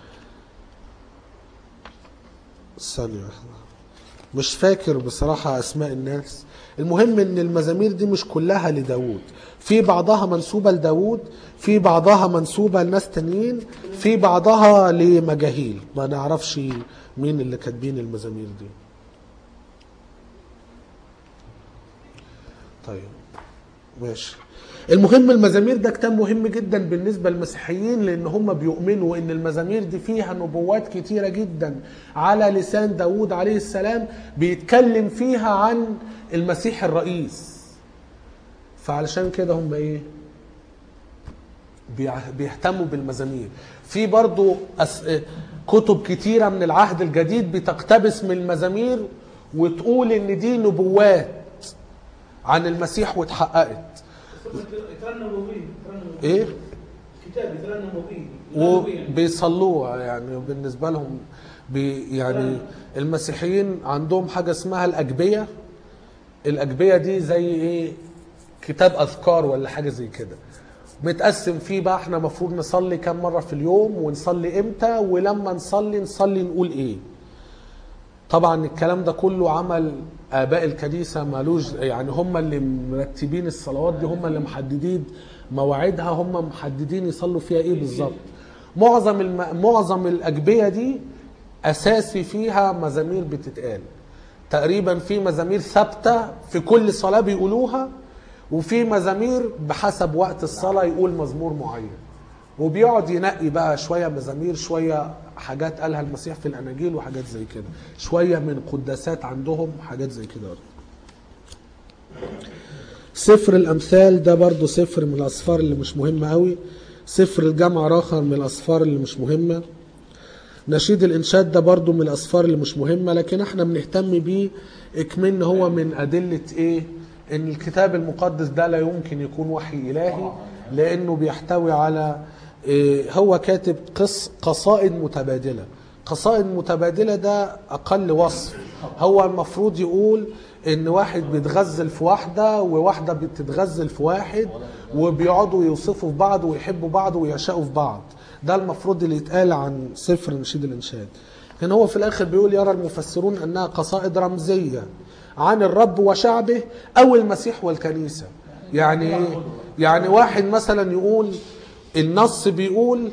ثانية واحدة. مش فاكر بصراحة أسماء الناس المهم إن المزامير دي مش كلها لداود في بعضها منسوبة لداود في بعضها منسوبة لناس تانيين في بعضها لمجاهيل ما نعرفش مين اللي كاتبين المزامير دي طيب ماشي المهم المزامير ده كتاب مهم جدا بالنسبة للمسيحيين لأن هم بيؤمنوا أن المزامير دي فيها نبوات كتيرة جدا على لسان داود عليه السلام بيتكلم فيها عن المسيح الرئيس فعلشان كده هم ايه بيع- بيهتموا بالمزامير في برضو أس... كتب كتيرة من العهد الجديد بتقتبس من المزامير وتقول ان دي نبوات عن المسيح واتحققت يترنموا فيه يترنموا فيه. ايه كتاب يترنموا فيه يغنوا فيه يعني. وبيصلوها يعني بالنسبة لهم بي يعني المسيحيين عندهم حاجة اسمها الأجبية الأجبية دي زي ايه كتاب أذكار ولا حاجة زي كده متقسم فيه بقى احنا المفروض نصلي كم مرة في اليوم ونصلي امتى ولما نصلي نصلي نقول ايه طبعا الكلام ده كله عمل اباء الكنيسه مالوش يعني هم اللي مرتبين الصلوات دي هم اللي محددين مواعيدها هم محددين يصلوا فيها ايه بالظبط معظم الم... معظم الاجبيه دي اساسي فيها مزامير بتتقال تقريبا في مزامير ثابته في كل صلاه بيقولوها وفي مزامير بحسب وقت الصلاه يقول مزمور معين وبيقعد ينقي بقى شويه مزامير شويه حاجات قالها المسيح في الاناجيل وحاجات زي كده شويه من قداسات عندهم حاجات زي كده سفر الامثال ده برضو سفر من الاسفار اللي مش مهمه قوي سفر الجمع راخر من الاسفار اللي مش مهمه نشيد الانشاد ده برضو من الاسفار اللي مش مهمه لكن احنا بنهتم بيه اكمن هو من ادله ايه ان الكتاب المقدس ده لا يمكن يكون وحي الهي لانه بيحتوي على إيه هو كاتب قص قصائد متبادله قصائد متبادلة ده أقل وصف هو المفروض يقول إن واحد بيتغزل في واحدة وواحدة بتتغزل في واحد وبيقعدوا يوصفوا في بعض ويحبوا بعض ويعشقوا في بعض ده المفروض اللي يتقال عن سفر نشيد الإنشاد لكن هو في الآخر بيقول يرى المفسرون أنها قصائد رمزية عن الرب وشعبه أو المسيح والكنيسة يعني إيه؟ يعني واحد مثلا يقول النص بيقول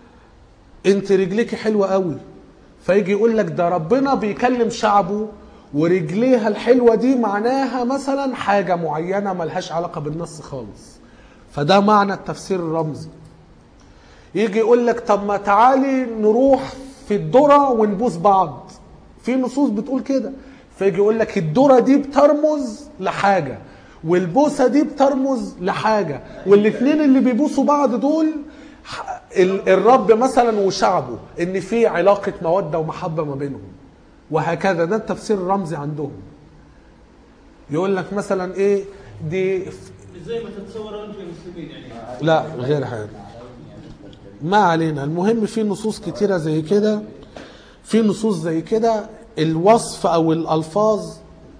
انت رجليك حلوه قوي فيجي يقول لك ده ربنا بيكلم شعبه ورجليها الحلوه دي معناها مثلا حاجه معينه ملهاش علاقه بالنص خالص فده معنى التفسير الرمزي يجي يقول لك طب ما تعالي نروح في الذره ونبوس بعض في نصوص بتقول كده فيجي يقول لك الذره دي بترمز لحاجه والبوسه دي بترمز لحاجه والاثنين اللي بيبوسوا بعض دول ح- ال- الرب مثلا وشعبه ان في علاقه موده ومحبه ما بينهم وهكذا ده التفسير الرمزي عندهم يقول لك مثلا ايه دي زي ما تتصوروا انتم المسلمين يعني لا غير حاجه ما علينا المهم في نصوص كتيره زي كده في نصوص زي كده الوصف او الالفاظ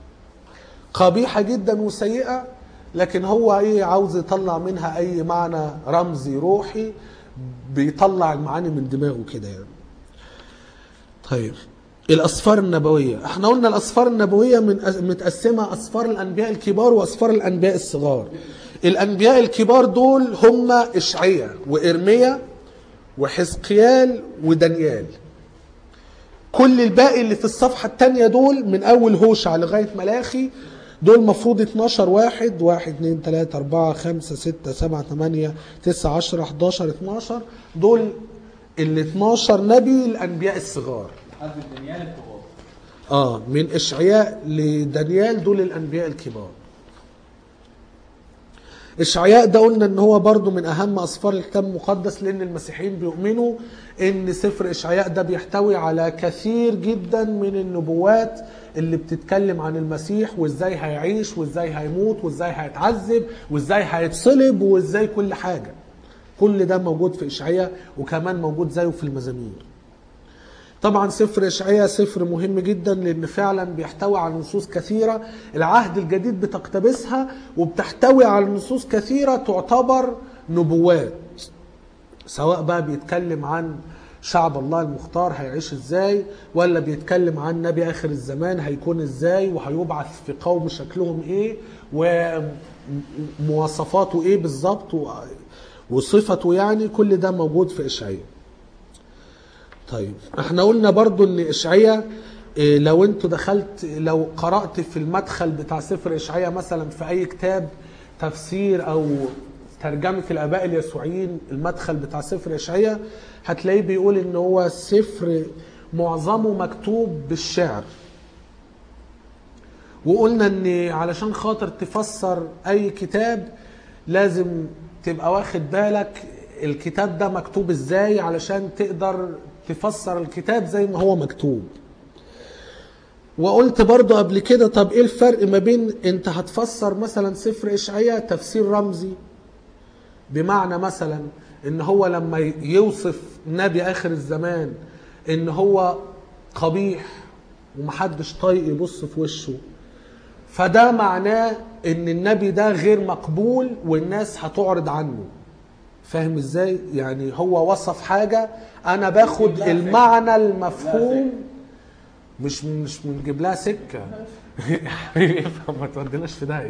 قبيحه جدا وسيئه لكن هو ايه عاوز يطلع منها اي معنى رمزي روحي بيطلع المعاني من دماغه كده يعني طيب الاسفار النبويه احنا قلنا الاسفار النبويه من متقسمه اسفار الانبياء الكبار واسفار الانبياء الصغار الانبياء الكبار دول هم اشعياء وارميا وحزقيال ودانيال كل الباقي اللي في الصفحة التانية دول من أول هوشع لغاية ملاخي دول مفروض 12 واحد واحد اتنين تلاتة أربعة خمسة ستة سبعة تمانية تسعة عشرة 11 12 دول ال 12 نبي الأنبياء الصغار حد الدنيا الكبار اه من اشعياء لدانيال دول الانبياء الكبار اشعياء ده قلنا ان هو برضو من اهم اسفار الكتاب المقدس لان المسيحيين بيؤمنوا ان سفر اشعياء ده بيحتوي على كثير جدا من النبوات اللي بتتكلم عن المسيح وازاي هيعيش وازاي هيموت وازاي هيتعذب وازاي هيتصلب وازاي كل حاجه كل ده موجود في اشعياء وكمان موجود زيه في المزامير طبعا سفر اشعياء سفر مهم جدا لان فعلا بيحتوي على نصوص كثيره العهد الجديد بتقتبسها وبتحتوي على نصوص كثيره تعتبر نبوات سواء بقى بيتكلم عن شعب الله المختار هيعيش ازاي ولا بيتكلم عن نبي اخر الزمان هيكون ازاي وهيبعث في قوم شكلهم ايه ومواصفاته ايه بالظبط و- وصفته يعني كل ده موجود في اشعياء طيب احنا قلنا برضو ان اشعياء إيه، لو انتوا دخلت لو قرأت في المدخل بتاع سفر اشعياء مثلا في اي كتاب تفسير او ترجمة الاباء اليسوعيين المدخل بتاع سفر اشعياء هتلاقيه بيقول ان هو سفر معظمه مكتوب بالشعر وقلنا ان علشان خاطر تفسر اي كتاب لازم تبقى واخد بالك الكتاب ده مكتوب ازاي علشان تقدر تفسر الكتاب زي ما هو مكتوب وقلت برضو قبل كده طب ايه الفرق ما بين انت هتفسر مثلا سفر اشعياء تفسير رمزي بمعنى مثلا ان هو لما يوصف نبي اخر الزمان ان هو قبيح ومحدش طايق يبص في وشه فده معناه ان النبي ده غير مقبول والناس هتعرض عنه فاهم ازاي يعني هو وصف حاجة انا باخد المعنى المفهوم مش مش بنجيب لها سكة ما توديناش في داهية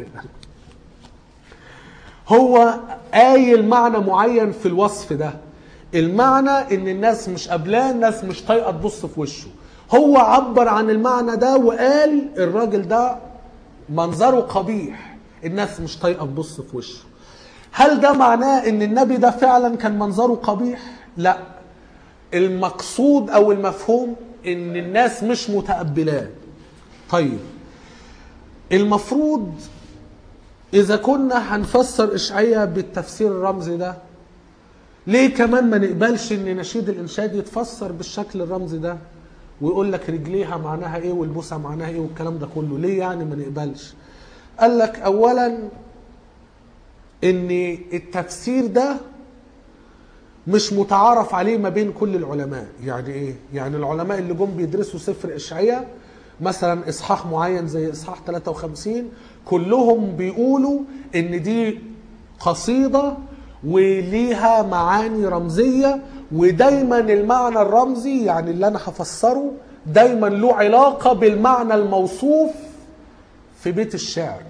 هو قايل معنى معين في الوصف ده المعنى ان الناس مش قابلاه الناس مش طايقه تبص في وشه هو عبر عن المعنى ده وقال الراجل ده منظره قبيح الناس مش طايقه تبص في وشه هل ده معناه ان النبي ده فعلا كان منظره قبيح لا المقصود او المفهوم ان الناس مش متقبلاه طيب المفروض اذا كنا هنفسر اشعياء بالتفسير الرمزي ده ليه كمان ما نقبلش ان نشيد الانشاد يتفسر بالشكل الرمزي ده ويقول لك رجليها معناها ايه والبوسه معناها ايه والكلام ده كله ليه يعني ما نقبلش قال لك اولا ان التفسير ده مش متعارف عليه ما بين كل العلماء يعني ايه يعني العلماء اللي جم بيدرسوا سفر اشعياء مثلا اصحاح معين زي اصحاح 53 كلهم بيقولوا ان دي قصيده وليها معاني رمزيه ودايما المعنى الرمزي يعني اللي انا هفسره دايما له علاقه بالمعنى الموصوف في بيت الشعر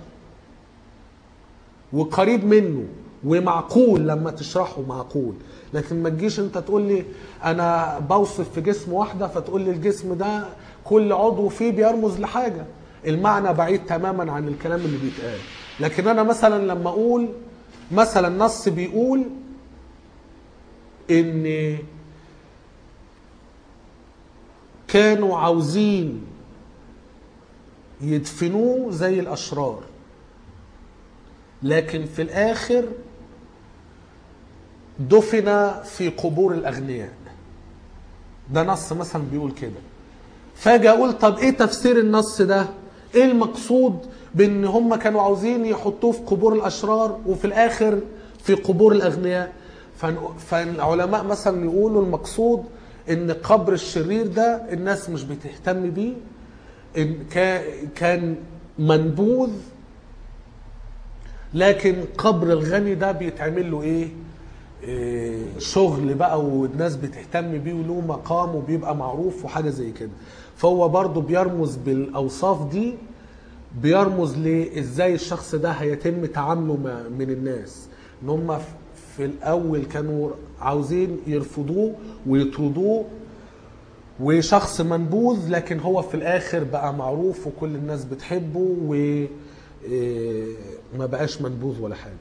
وقريب منه ومعقول لما تشرحه معقول لكن ما تجيش انت تقول لي انا بوصف في جسم واحده فتقول لي الجسم ده كل عضو فيه بيرمز لحاجه المعنى بعيد تماما عن الكلام اللي بيتقال لكن انا مثلا لما اقول مثلا نص بيقول ان كانوا عاوزين يدفنوه زي الاشرار لكن في الاخر دفن في قبور الاغنياء ده نص مثلا بيقول كده فاجي اقول طب ايه تفسير النص ده ايه المقصود بان هم كانوا عاوزين يحطوه في قبور الاشرار وفي الاخر في قبور الاغنياء فن- فالعلماء مثلا يقولوا المقصود ان قبر الشرير ده الناس مش بتهتم بيه إن كا- كان منبوذ لكن قبر الغني ده بيتعمل له ايه إيه، شغل بقى والناس بتهتم بيه وله مقام وبيبقى معروف وحاجه زي كده فهو برضه بيرمز بالاوصاف دي بيرمز لازاي الشخص ده هيتم تعامله مع- من الناس ان هم في الاول كانوا عاوزين يرفضوه ويطردوه وشخص منبوذ لكن هو في الاخر بقى معروف وكل الناس بتحبه وما بقاش منبوذ ولا حاجه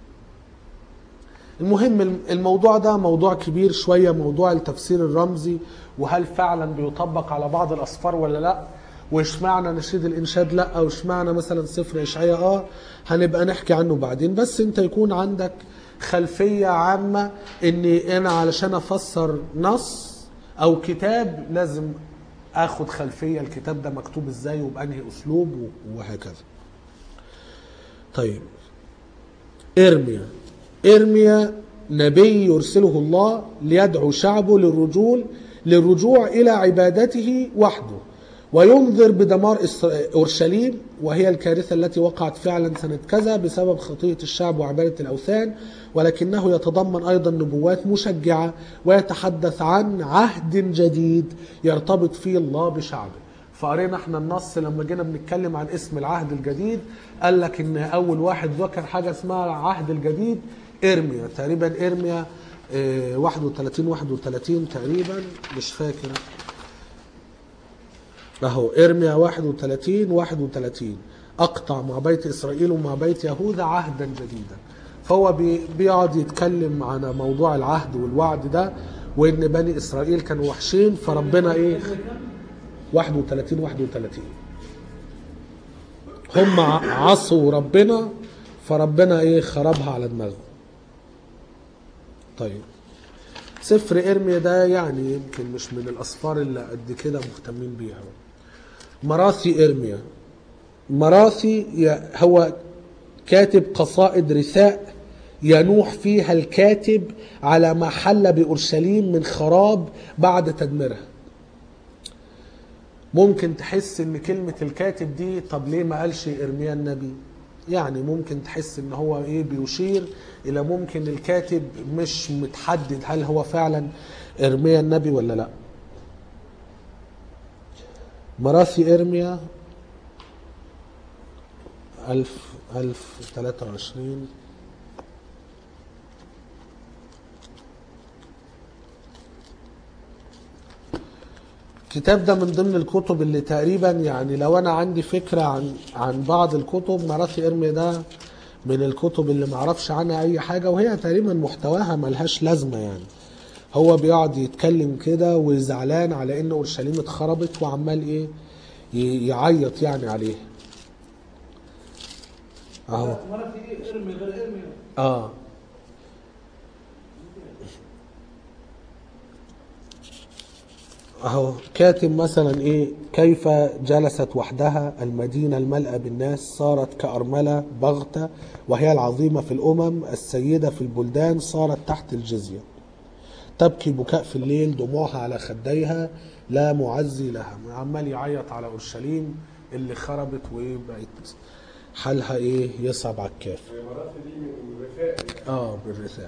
المهم الم- الموضوع ده موضوع كبير شويه موضوع التفسير الرمزي وهل فعلا بيطبق على بعض الاسفار ولا لا واشمعنى نشيد الانشاد لا واشمعنى مثلا سفر اشعياء اه هنبقى نحكي عنه بعدين بس انت يكون عندك خلفيه عامه ان انا علشان افسر نص او كتاب لازم اخد خلفيه الكتاب ده مكتوب ازاي وبانهي اسلوب و- وهكذا طيب ارميا ارميا نبي يرسله الله ليدعو شعبه للرجوع للرجوع الى عبادته وحده وينذر بدمار إسر- اورشليم وهي الكارثه التي وقعت فعلا سنه كذا بسبب خطيه الشعب وعباده الاوثان ولكنه يتضمن ايضا نبوات مشجعه ويتحدث عن عهد جديد يرتبط فيه الله بشعبه فقرينا احنا النص لما جينا بنتكلم عن اسم العهد الجديد قال لك ان اول واحد ذكر حاجه اسمها العهد الجديد ارميا تقريبا ارميا اه 31 31 تقريبا مش فاكر اهو ارميا 31 31 اقطع مع بيت اسرائيل ومع بيت يهوذا عهدا جديدا فهو بي بيقعد يتكلم عن موضوع العهد والوعد ده وان بني اسرائيل كانوا وحشين فربنا ايه 31 31 هم عصوا ربنا فربنا ايه خربها على دماغهم طيب سفر ارميا ده يعني يمكن مش من الاسفار اللي قد كده مهتمين بيها مراثي ارميا مراثي ي- هو كاتب قصائد رثاء ينوح فيها الكاتب على ما حل باورشليم من خراب بعد تدميرها ممكن تحس ان كلمة الكاتب دي طب ليه ما قالش ارميا النبي يعني ممكن تحس ان هو ايه بيشير الى ممكن الكاتب مش متحدد هل هو فعلا ارميا النبي ولا لا مراثي ارميا ألف ألف تلاتة وعشرين الكتاب ده من ضمن الكتب اللي تقريبا يعني لو انا عندي فكره عن عن بعض الكتب مراثي ارمي ده من الكتب اللي معرفش عنها اي حاجه وهي تقريبا محتواها ملهاش لازمه يعني هو بيقعد يتكلم كده وزعلان على ان اورشليم اتخربت وعمال ايه ي- يعيط يعني عليه اهو مرات دي ارمي غير ارمي اه اهو كاتب مثلا ايه كيف جلست وحدها المدينة الملأى بالناس صارت كأرملة بغتة وهي العظيمة في الأمم السيدة في البلدان صارت تحت الجزية تبكي بكاء في الليل دموعها على خديها لا معزي لها عمال يعيط على اورشليم اللي خربت وبقت حالها ايه يصعب على الكافر المرات دي من الرثاء اه بالرثاء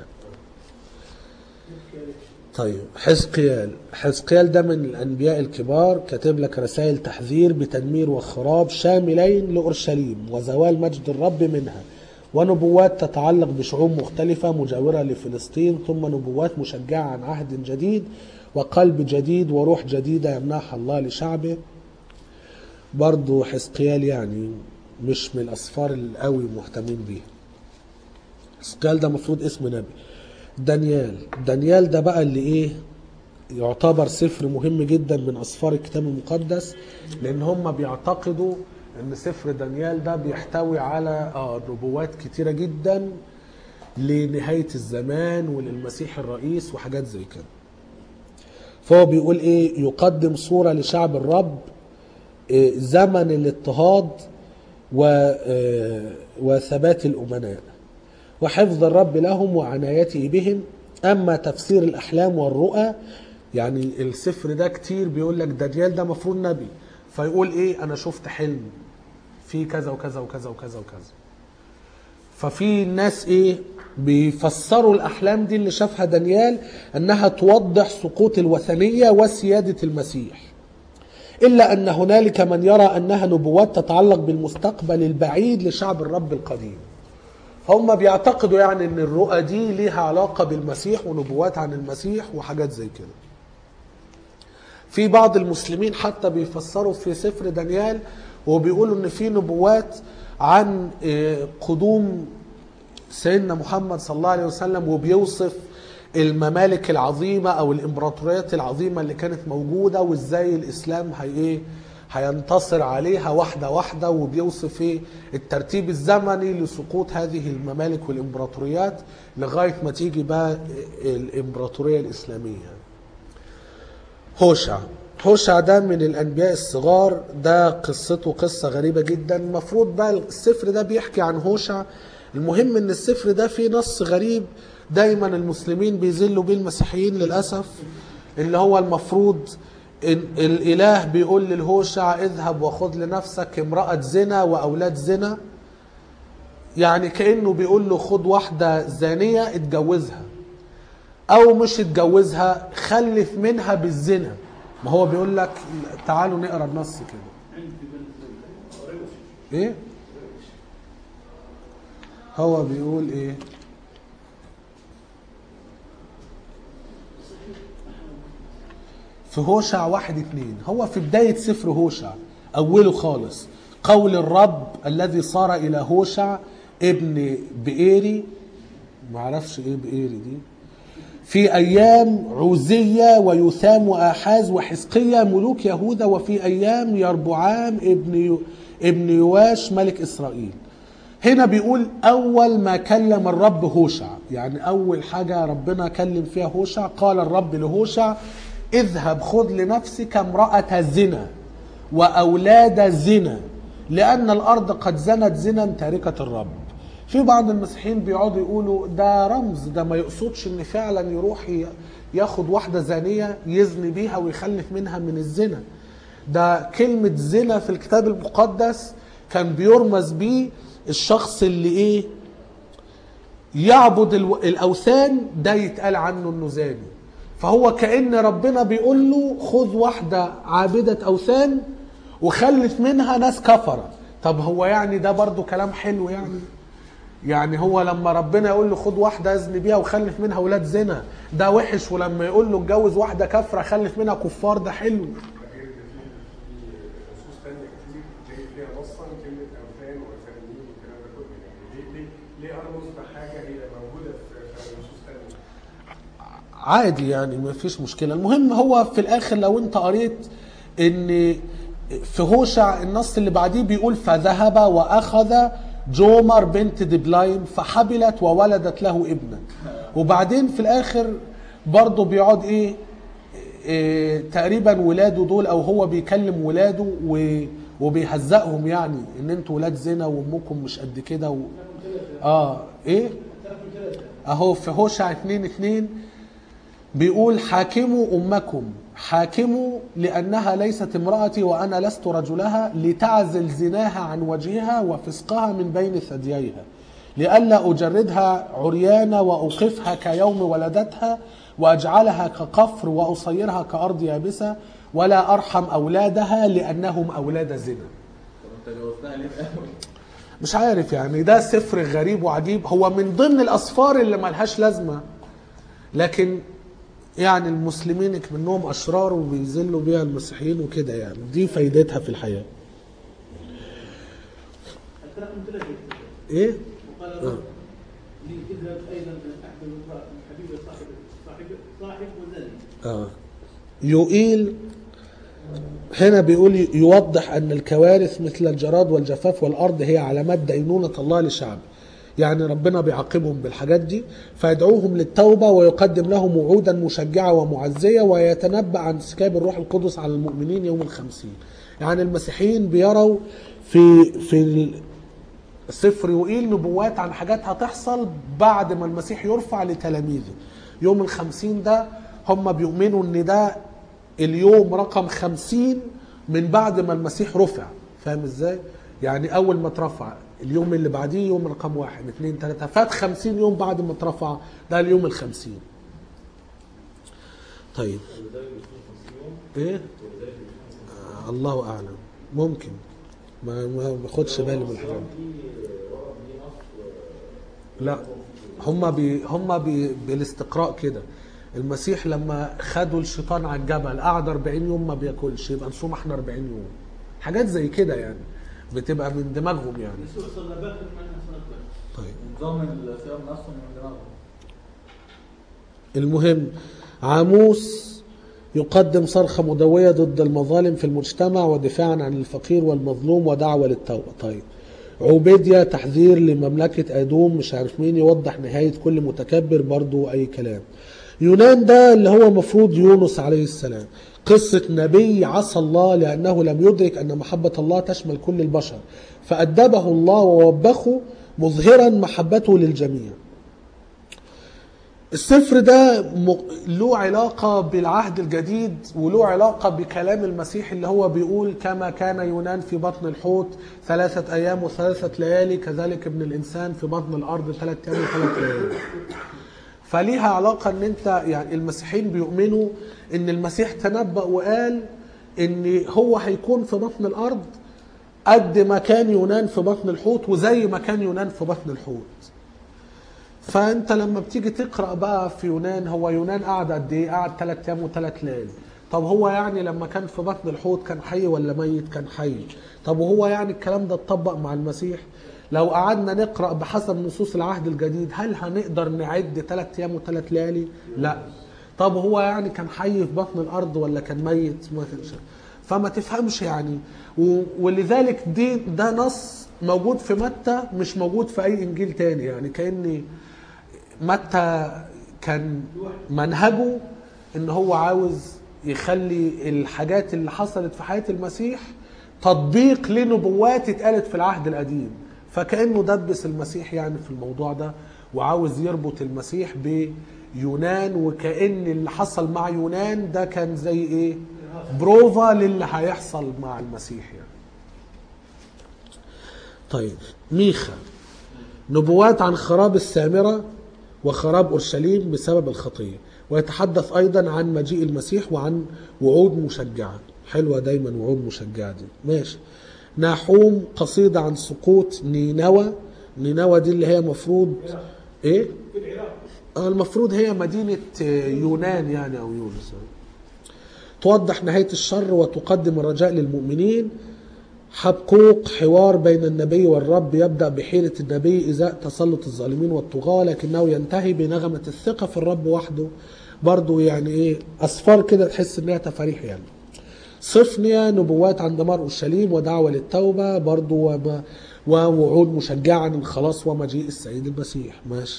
طيب حزقيال حزقيال ده من الانبياء الكبار كاتب لك رسائل تحذير بتدمير وخراب شاملين لاورشليم وزوال مجد الرب منها ونبوات تتعلق بشعوب مختلفة مجاورة لفلسطين ثم نبوات مشجعة عن عهد جديد وقلب جديد وروح جديدة يمنحها الله لشعبه برضو حزقيال يعني مش من الأسفار القوي مهتمين بيها حزقيال ده المفروض اسم نبي دانيال دانيال ده بقى اللي ايه يعتبر سفر مهم جدا من اسفار الكتاب المقدس لان هم بيعتقدوا ان سفر دانيال ده بيحتوي على اه نبوات كتيره جدا لنهايه الزمان وللمسيح الرئيس وحاجات زي كده فهو بيقول ايه يقدم صوره لشعب الرب إيه زمن الاضطهاد و آه، وثبات الامناء وحفظ الرب لهم وعنايته بهم اما تفسير الاحلام والرؤى يعني السفر ده كتير بيقول لك دانيال ده مفروض نبي فيقول ايه انا شفت حلم في كذا وكذا وكذا وكذا وكذا ففي ناس ايه بيفسروا الاحلام دي اللي شافها دانيال انها توضح سقوط الوثنيه وسياده المسيح الا ان هنالك من يرى انها نبوات تتعلق بالمستقبل البعيد لشعب الرب القديم هم بيعتقدوا يعني ان الرؤى دي ليها علاقه بالمسيح ونبوات عن المسيح وحاجات زي كده في بعض المسلمين حتى بيفسروا في سفر دانيال وبيقولوا ان في نبوات عن آه، قدوم سيدنا محمد صلى الله عليه وسلم وبيوصف الممالك العظيمه او الامبراطوريات العظيمه اللي كانت موجوده وازاي الاسلام هي ايه هينتصر عليها واحده واحده وبيوصف ايه الترتيب الزمني لسقوط هذه الممالك والامبراطوريات لغايه ما تيجي بقى الامبراطوريه الاسلاميه هوشع هوشع ده من الانبياء الصغار ده قصته قصه غريبه جدا المفروض بقى السفر ده بيحكي عن هوشع المهم ان السفر ده فيه نص غريب دايما المسلمين بيذلوا بيه المسيحيين للاسف اللي هو المفروض إن الاله بيقول للهوشع اذهب وخذ لنفسك امراه زنا واولاد زنا يعني كانه بيقول له خد واحده زانيه اتجوزها او مش اتجوزها خلف منها بالزنا ما هو بيقول لك تعالوا نقرا النص كده ايه هو بيقول ايه في هوشع واحد اتنين هو في بداية سفر هوشع أوله خالص قول الرب الذي صار إلى هوشع ابن بئيري معرفش ايه بئيري دي في أيام عوزية ويثام وآحاز وحزقية ملوك يهوذا وفي أيام يربعام ابن يو ابن يواش ملك إسرائيل هنا بيقول أول ما كلم الرب هوشع يعني أول حاجة ربنا كلم فيها هوشع قال الرب لهوشع اذهب خذ لنفسك امرأة زنا وأولاد زنا لأن الأرض قد زنت زنا تاركة الرب في بعض المسيحيين بيقعدوا يقولوا ده رمز ده ما يقصدش ان فعلا يروح ي- ياخد واحدة زانية يزني بيها ويخلف منها من الزنا ده كلمة زنا في الكتاب المقدس كان بيرمز بيه الشخص اللي ايه يعبد الو- الاوثان ده يتقال عنه انه زاني فهو كأن ربنا بيقول له خذ واحدة عابدة اوثان وخلف منها ناس كفرة طب هو يعني ده برضو كلام حلو يعني يعني هو لما ربنا يقول له خد واحده ازني بيها وخلف منها ولاد زنا ده وحش ولما يقول له اتجوز واحده كافره خلف منها كفار ده حلو غير ان في في نصوص تانية كتير تلاقي فيها نصا كلمة أوثان وثانيين والكلام ده كله يعني ليه ليه ليه أرمز بحاجة هي موجودة في في نصوص تانية؟ عادي يعني ما فيش مشكله المهم هو في الاخر لو انت قريت ان في هوشع النص اللي بعديه بيقول فذهب واخذ جومر بنت دبلايم فحبلت وولدت له ابنا وبعدين في الاخر برضه بيقعد ايه, إيه تقريبا ولاده دول او هو بيكلم ولاده و وبيهزقهم يعني ان انتوا ولاد زنا وامكم مش قد كده و... اه ايه اهو في هوشع 2 2 بيقول حاكموا أمكم حاكموا لأنها ليست امرأتي وأنا لست رجلها لتعزل زناها عن وجهها وفسقها من بين ثدييها لئلا أجردها عريانة وأوقفها كيوم ولدتها وأجعلها كقفر وأصيرها كأرض يابسة ولا أرحم أولادها لأنهم أولاد زنا طب انت جاوبتها ليه في الاول؟ مش عارف يعني ده سفر غريب وعجيب هو من ضمن الاسفار اللي ملهاش لازمه لكن يعني المسلمين منهم اشرار وبيذلوا بيها المسيحيين وكده يعني دي فايدتها في الحياه حتى رقم ثلاثة ايه وقال الرب لي اذهب ايضا احد امرأة حبيبة صاحب صاحب صاحب وزني اه يقيل هنا بيقول يوضح ان الكوارث مثل الجراد والجفاف والارض هي علامات دينونه الله لشعبه يعني ربنا بيعاقبهم بالحاجات دي فيدعوهم للتوبه ويقدم لهم وعودا مشجعه ومعزيه ويتنبأ عن سكاب الروح القدس على المؤمنين يوم الخمسين يعني المسيحيين بيروا في في سفر يقيل نبوات عن حاجات هتحصل بعد ما المسيح يرفع لتلاميذه يوم الخمسين ده هم بيؤمنوا ان ده اليوم رقم خمسين من بعد ما المسيح رفع فاهم ازاي يعني اول ما اترفع اليوم اللي بعديه يوم رقم واحد اثنين ثلاثة فات خمسين يوم بعد ما اترفع ده اليوم الخمسين طيب ايه آه الله اعلم ممكن ما ما باخدش بالي من الحاجات دي لا هم بي هم بي بالاستقراء كده المسيح لما خدوا الشيطان على الجبل قعد 40 يوم ما بياكلش يبقى نصوم احنا 40 يوم حاجات زي كده يعني بتبقى من دماغهم يعني يسوع صلى باكر مع انها صلاه باكر طيب نظام الصيام نفسه من دماغهم المهم عاموس يقدم صرخة مدوية ضد المظالم في المجتمع ودفاعا عن الفقير والمظلوم ودعوة للتوبة طيب عبيديا تحذير لمملكة أدوم مش عارف مين يوضح نهاية كل متكبر برضو أي كلام يونان ده اللي هو مفروض يونس عليه السلام قصة نبي عصى الله لأنه لم يدرك أن محبة الله تشمل كل البشر فأدبه الله ووبخه مظهرا محبته للجميع السفر ده م- له علاقة بالعهد الجديد وله علاقة بكلام المسيح اللي هو بيقول كما كان يونان في بطن الحوت ثلاثة أيام وثلاثة ليالي كذلك ابن الإنسان في بطن الأرض ثلاثة أيام وثلاثة ليالي فليها علاقة ان انت يعني المسيحيين بيؤمنوا ان المسيح تنبأ وقال ان هو هيكون في بطن الارض قد ما كان يونان في بطن الحوت وزي ما كان يونان في بطن الحوت فانت لما بتيجي تقرا بقى في يونان هو يونان قعد قد ايه؟ قعد ثلاث ايام وثلاث ليالي. طب هو يعني لما كان في بطن الحوت كان حي ولا ميت؟ كان حي. طب وهو يعني الكلام ده اتطبق مع المسيح؟ لو قعدنا نقرا بحسب نصوص العهد الجديد هل هنقدر نعد ثلاث ايام وثلاث ليالي؟ لا. طب هو يعني كان حي في بطن الارض ولا كان ميت؟ ما كانش. فما تفهمش يعني و- ولذلك دي ده نص موجود في متى مش موجود في اي انجيل تاني يعني كاني متى كان منهجه ان هو عاوز يخلي الحاجات اللي حصلت في حياة المسيح تطبيق لنبوات اتقالت في العهد القديم فكأنه دبس المسيح يعني في الموضوع ده وعاوز يربط المسيح بيونان وكأن اللي حصل مع يونان ده كان زي ايه بروفا للي هيحصل مع المسيح يعني طيب ميخا نبوات عن خراب السامرة وخراب أورشليم بسبب الخطية ويتحدث أيضا عن مجيء المسيح وعن وعود مشجعة حلوة دايما وعود مشجعة دي ماشي ناحوم قصيدة عن سقوط نينوى نينوى دي اللي هي مفروض ايه في العراق آه، المفروض هي مدينة آه، يونان يعني أو يونس توضح نهاية الشر وتقدم الرجاء للمؤمنين حبقوق حوار بين النبي والرب يبدأ بحيرة النبي إزاء تسلط الظالمين والطغاة لكنه ينتهي بنغمة الثقة في الرب وحده برضو يعني إيه أسفار كده تحس إنها تفاريح يعني صفنيا نبوات عن دمار اورشليم ودعوه للتوبه برضو وما ووعود مشجعه عن الخلاص ومجيء السيد المسيح ماشي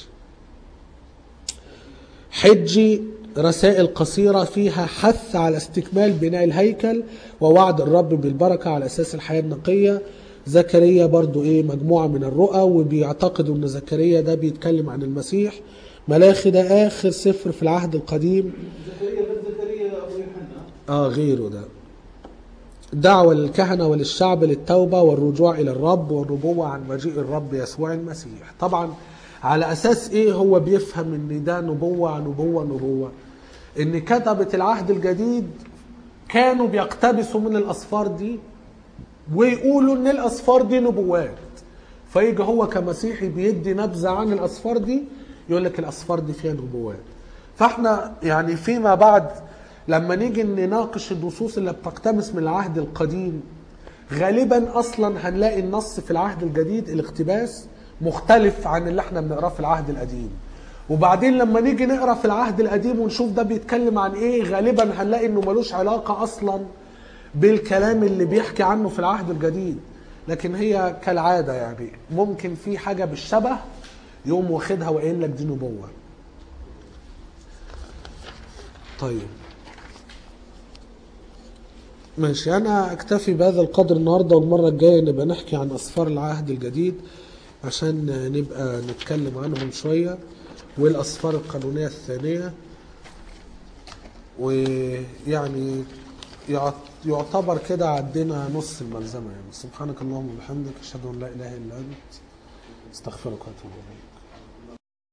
حجي رسائل قصيرة فيها حث على استكمال بناء الهيكل ووعد الرب بالبركة على أساس الحياة النقية زكريا برضو إيه مجموعة من الرؤى وبيعتقدوا أن زكريا ده بيتكلم عن المسيح ملاخي ده آخر سفر في العهد القديم زكريا بن زكريا ابو يوحنا اه غيره ده دعوة للكهنة وللشعب للتوبة والرجوع إلى الرب والنبوة عن مجيء الرب يسوع المسيح طبعا على أساس إيه هو بيفهم إن ده نبوة نبوة نبوة إن كتبة العهد الجديد كانوا بيقتبسوا من الأسفار دي ويقولوا إن الأسفار دي نبوات فيجي هو كمسيحي بيدي نبذة عن الأسفار دي يقول لك الأسفار دي فيها نبوات فاحنا يعني فيما بعد لما نيجي نناقش النصوص اللي بتقتبس من العهد القديم غالبا اصلا هنلاقي النص في العهد الجديد الاقتباس مختلف عن اللي احنا بنقراه في العهد القديم وبعدين لما نيجي نقرا في العهد القديم ونشوف ده بيتكلم عن ايه غالبا هنلاقي انه ملوش علاقه اصلا بالكلام اللي بيحكي عنه في العهد الجديد لكن هي كالعاده يعني ممكن في حاجه بالشبه يقوم واخدها وقايل لك دي نبوه طيب ماشي انا اكتفي بهذا القدر النهارده والمره الجايه نبقى نحكي عن اسفار العهد الجديد عشان نبقى نتكلم عنهم شويه والاسفار القانونيه الثانيه ويعني يعت- يعتبر كده عدينا نص الملزمه يعني سبحانك اللهم وبحمدك اشهد ان لا اله الا انت استغفرك واتوب اليك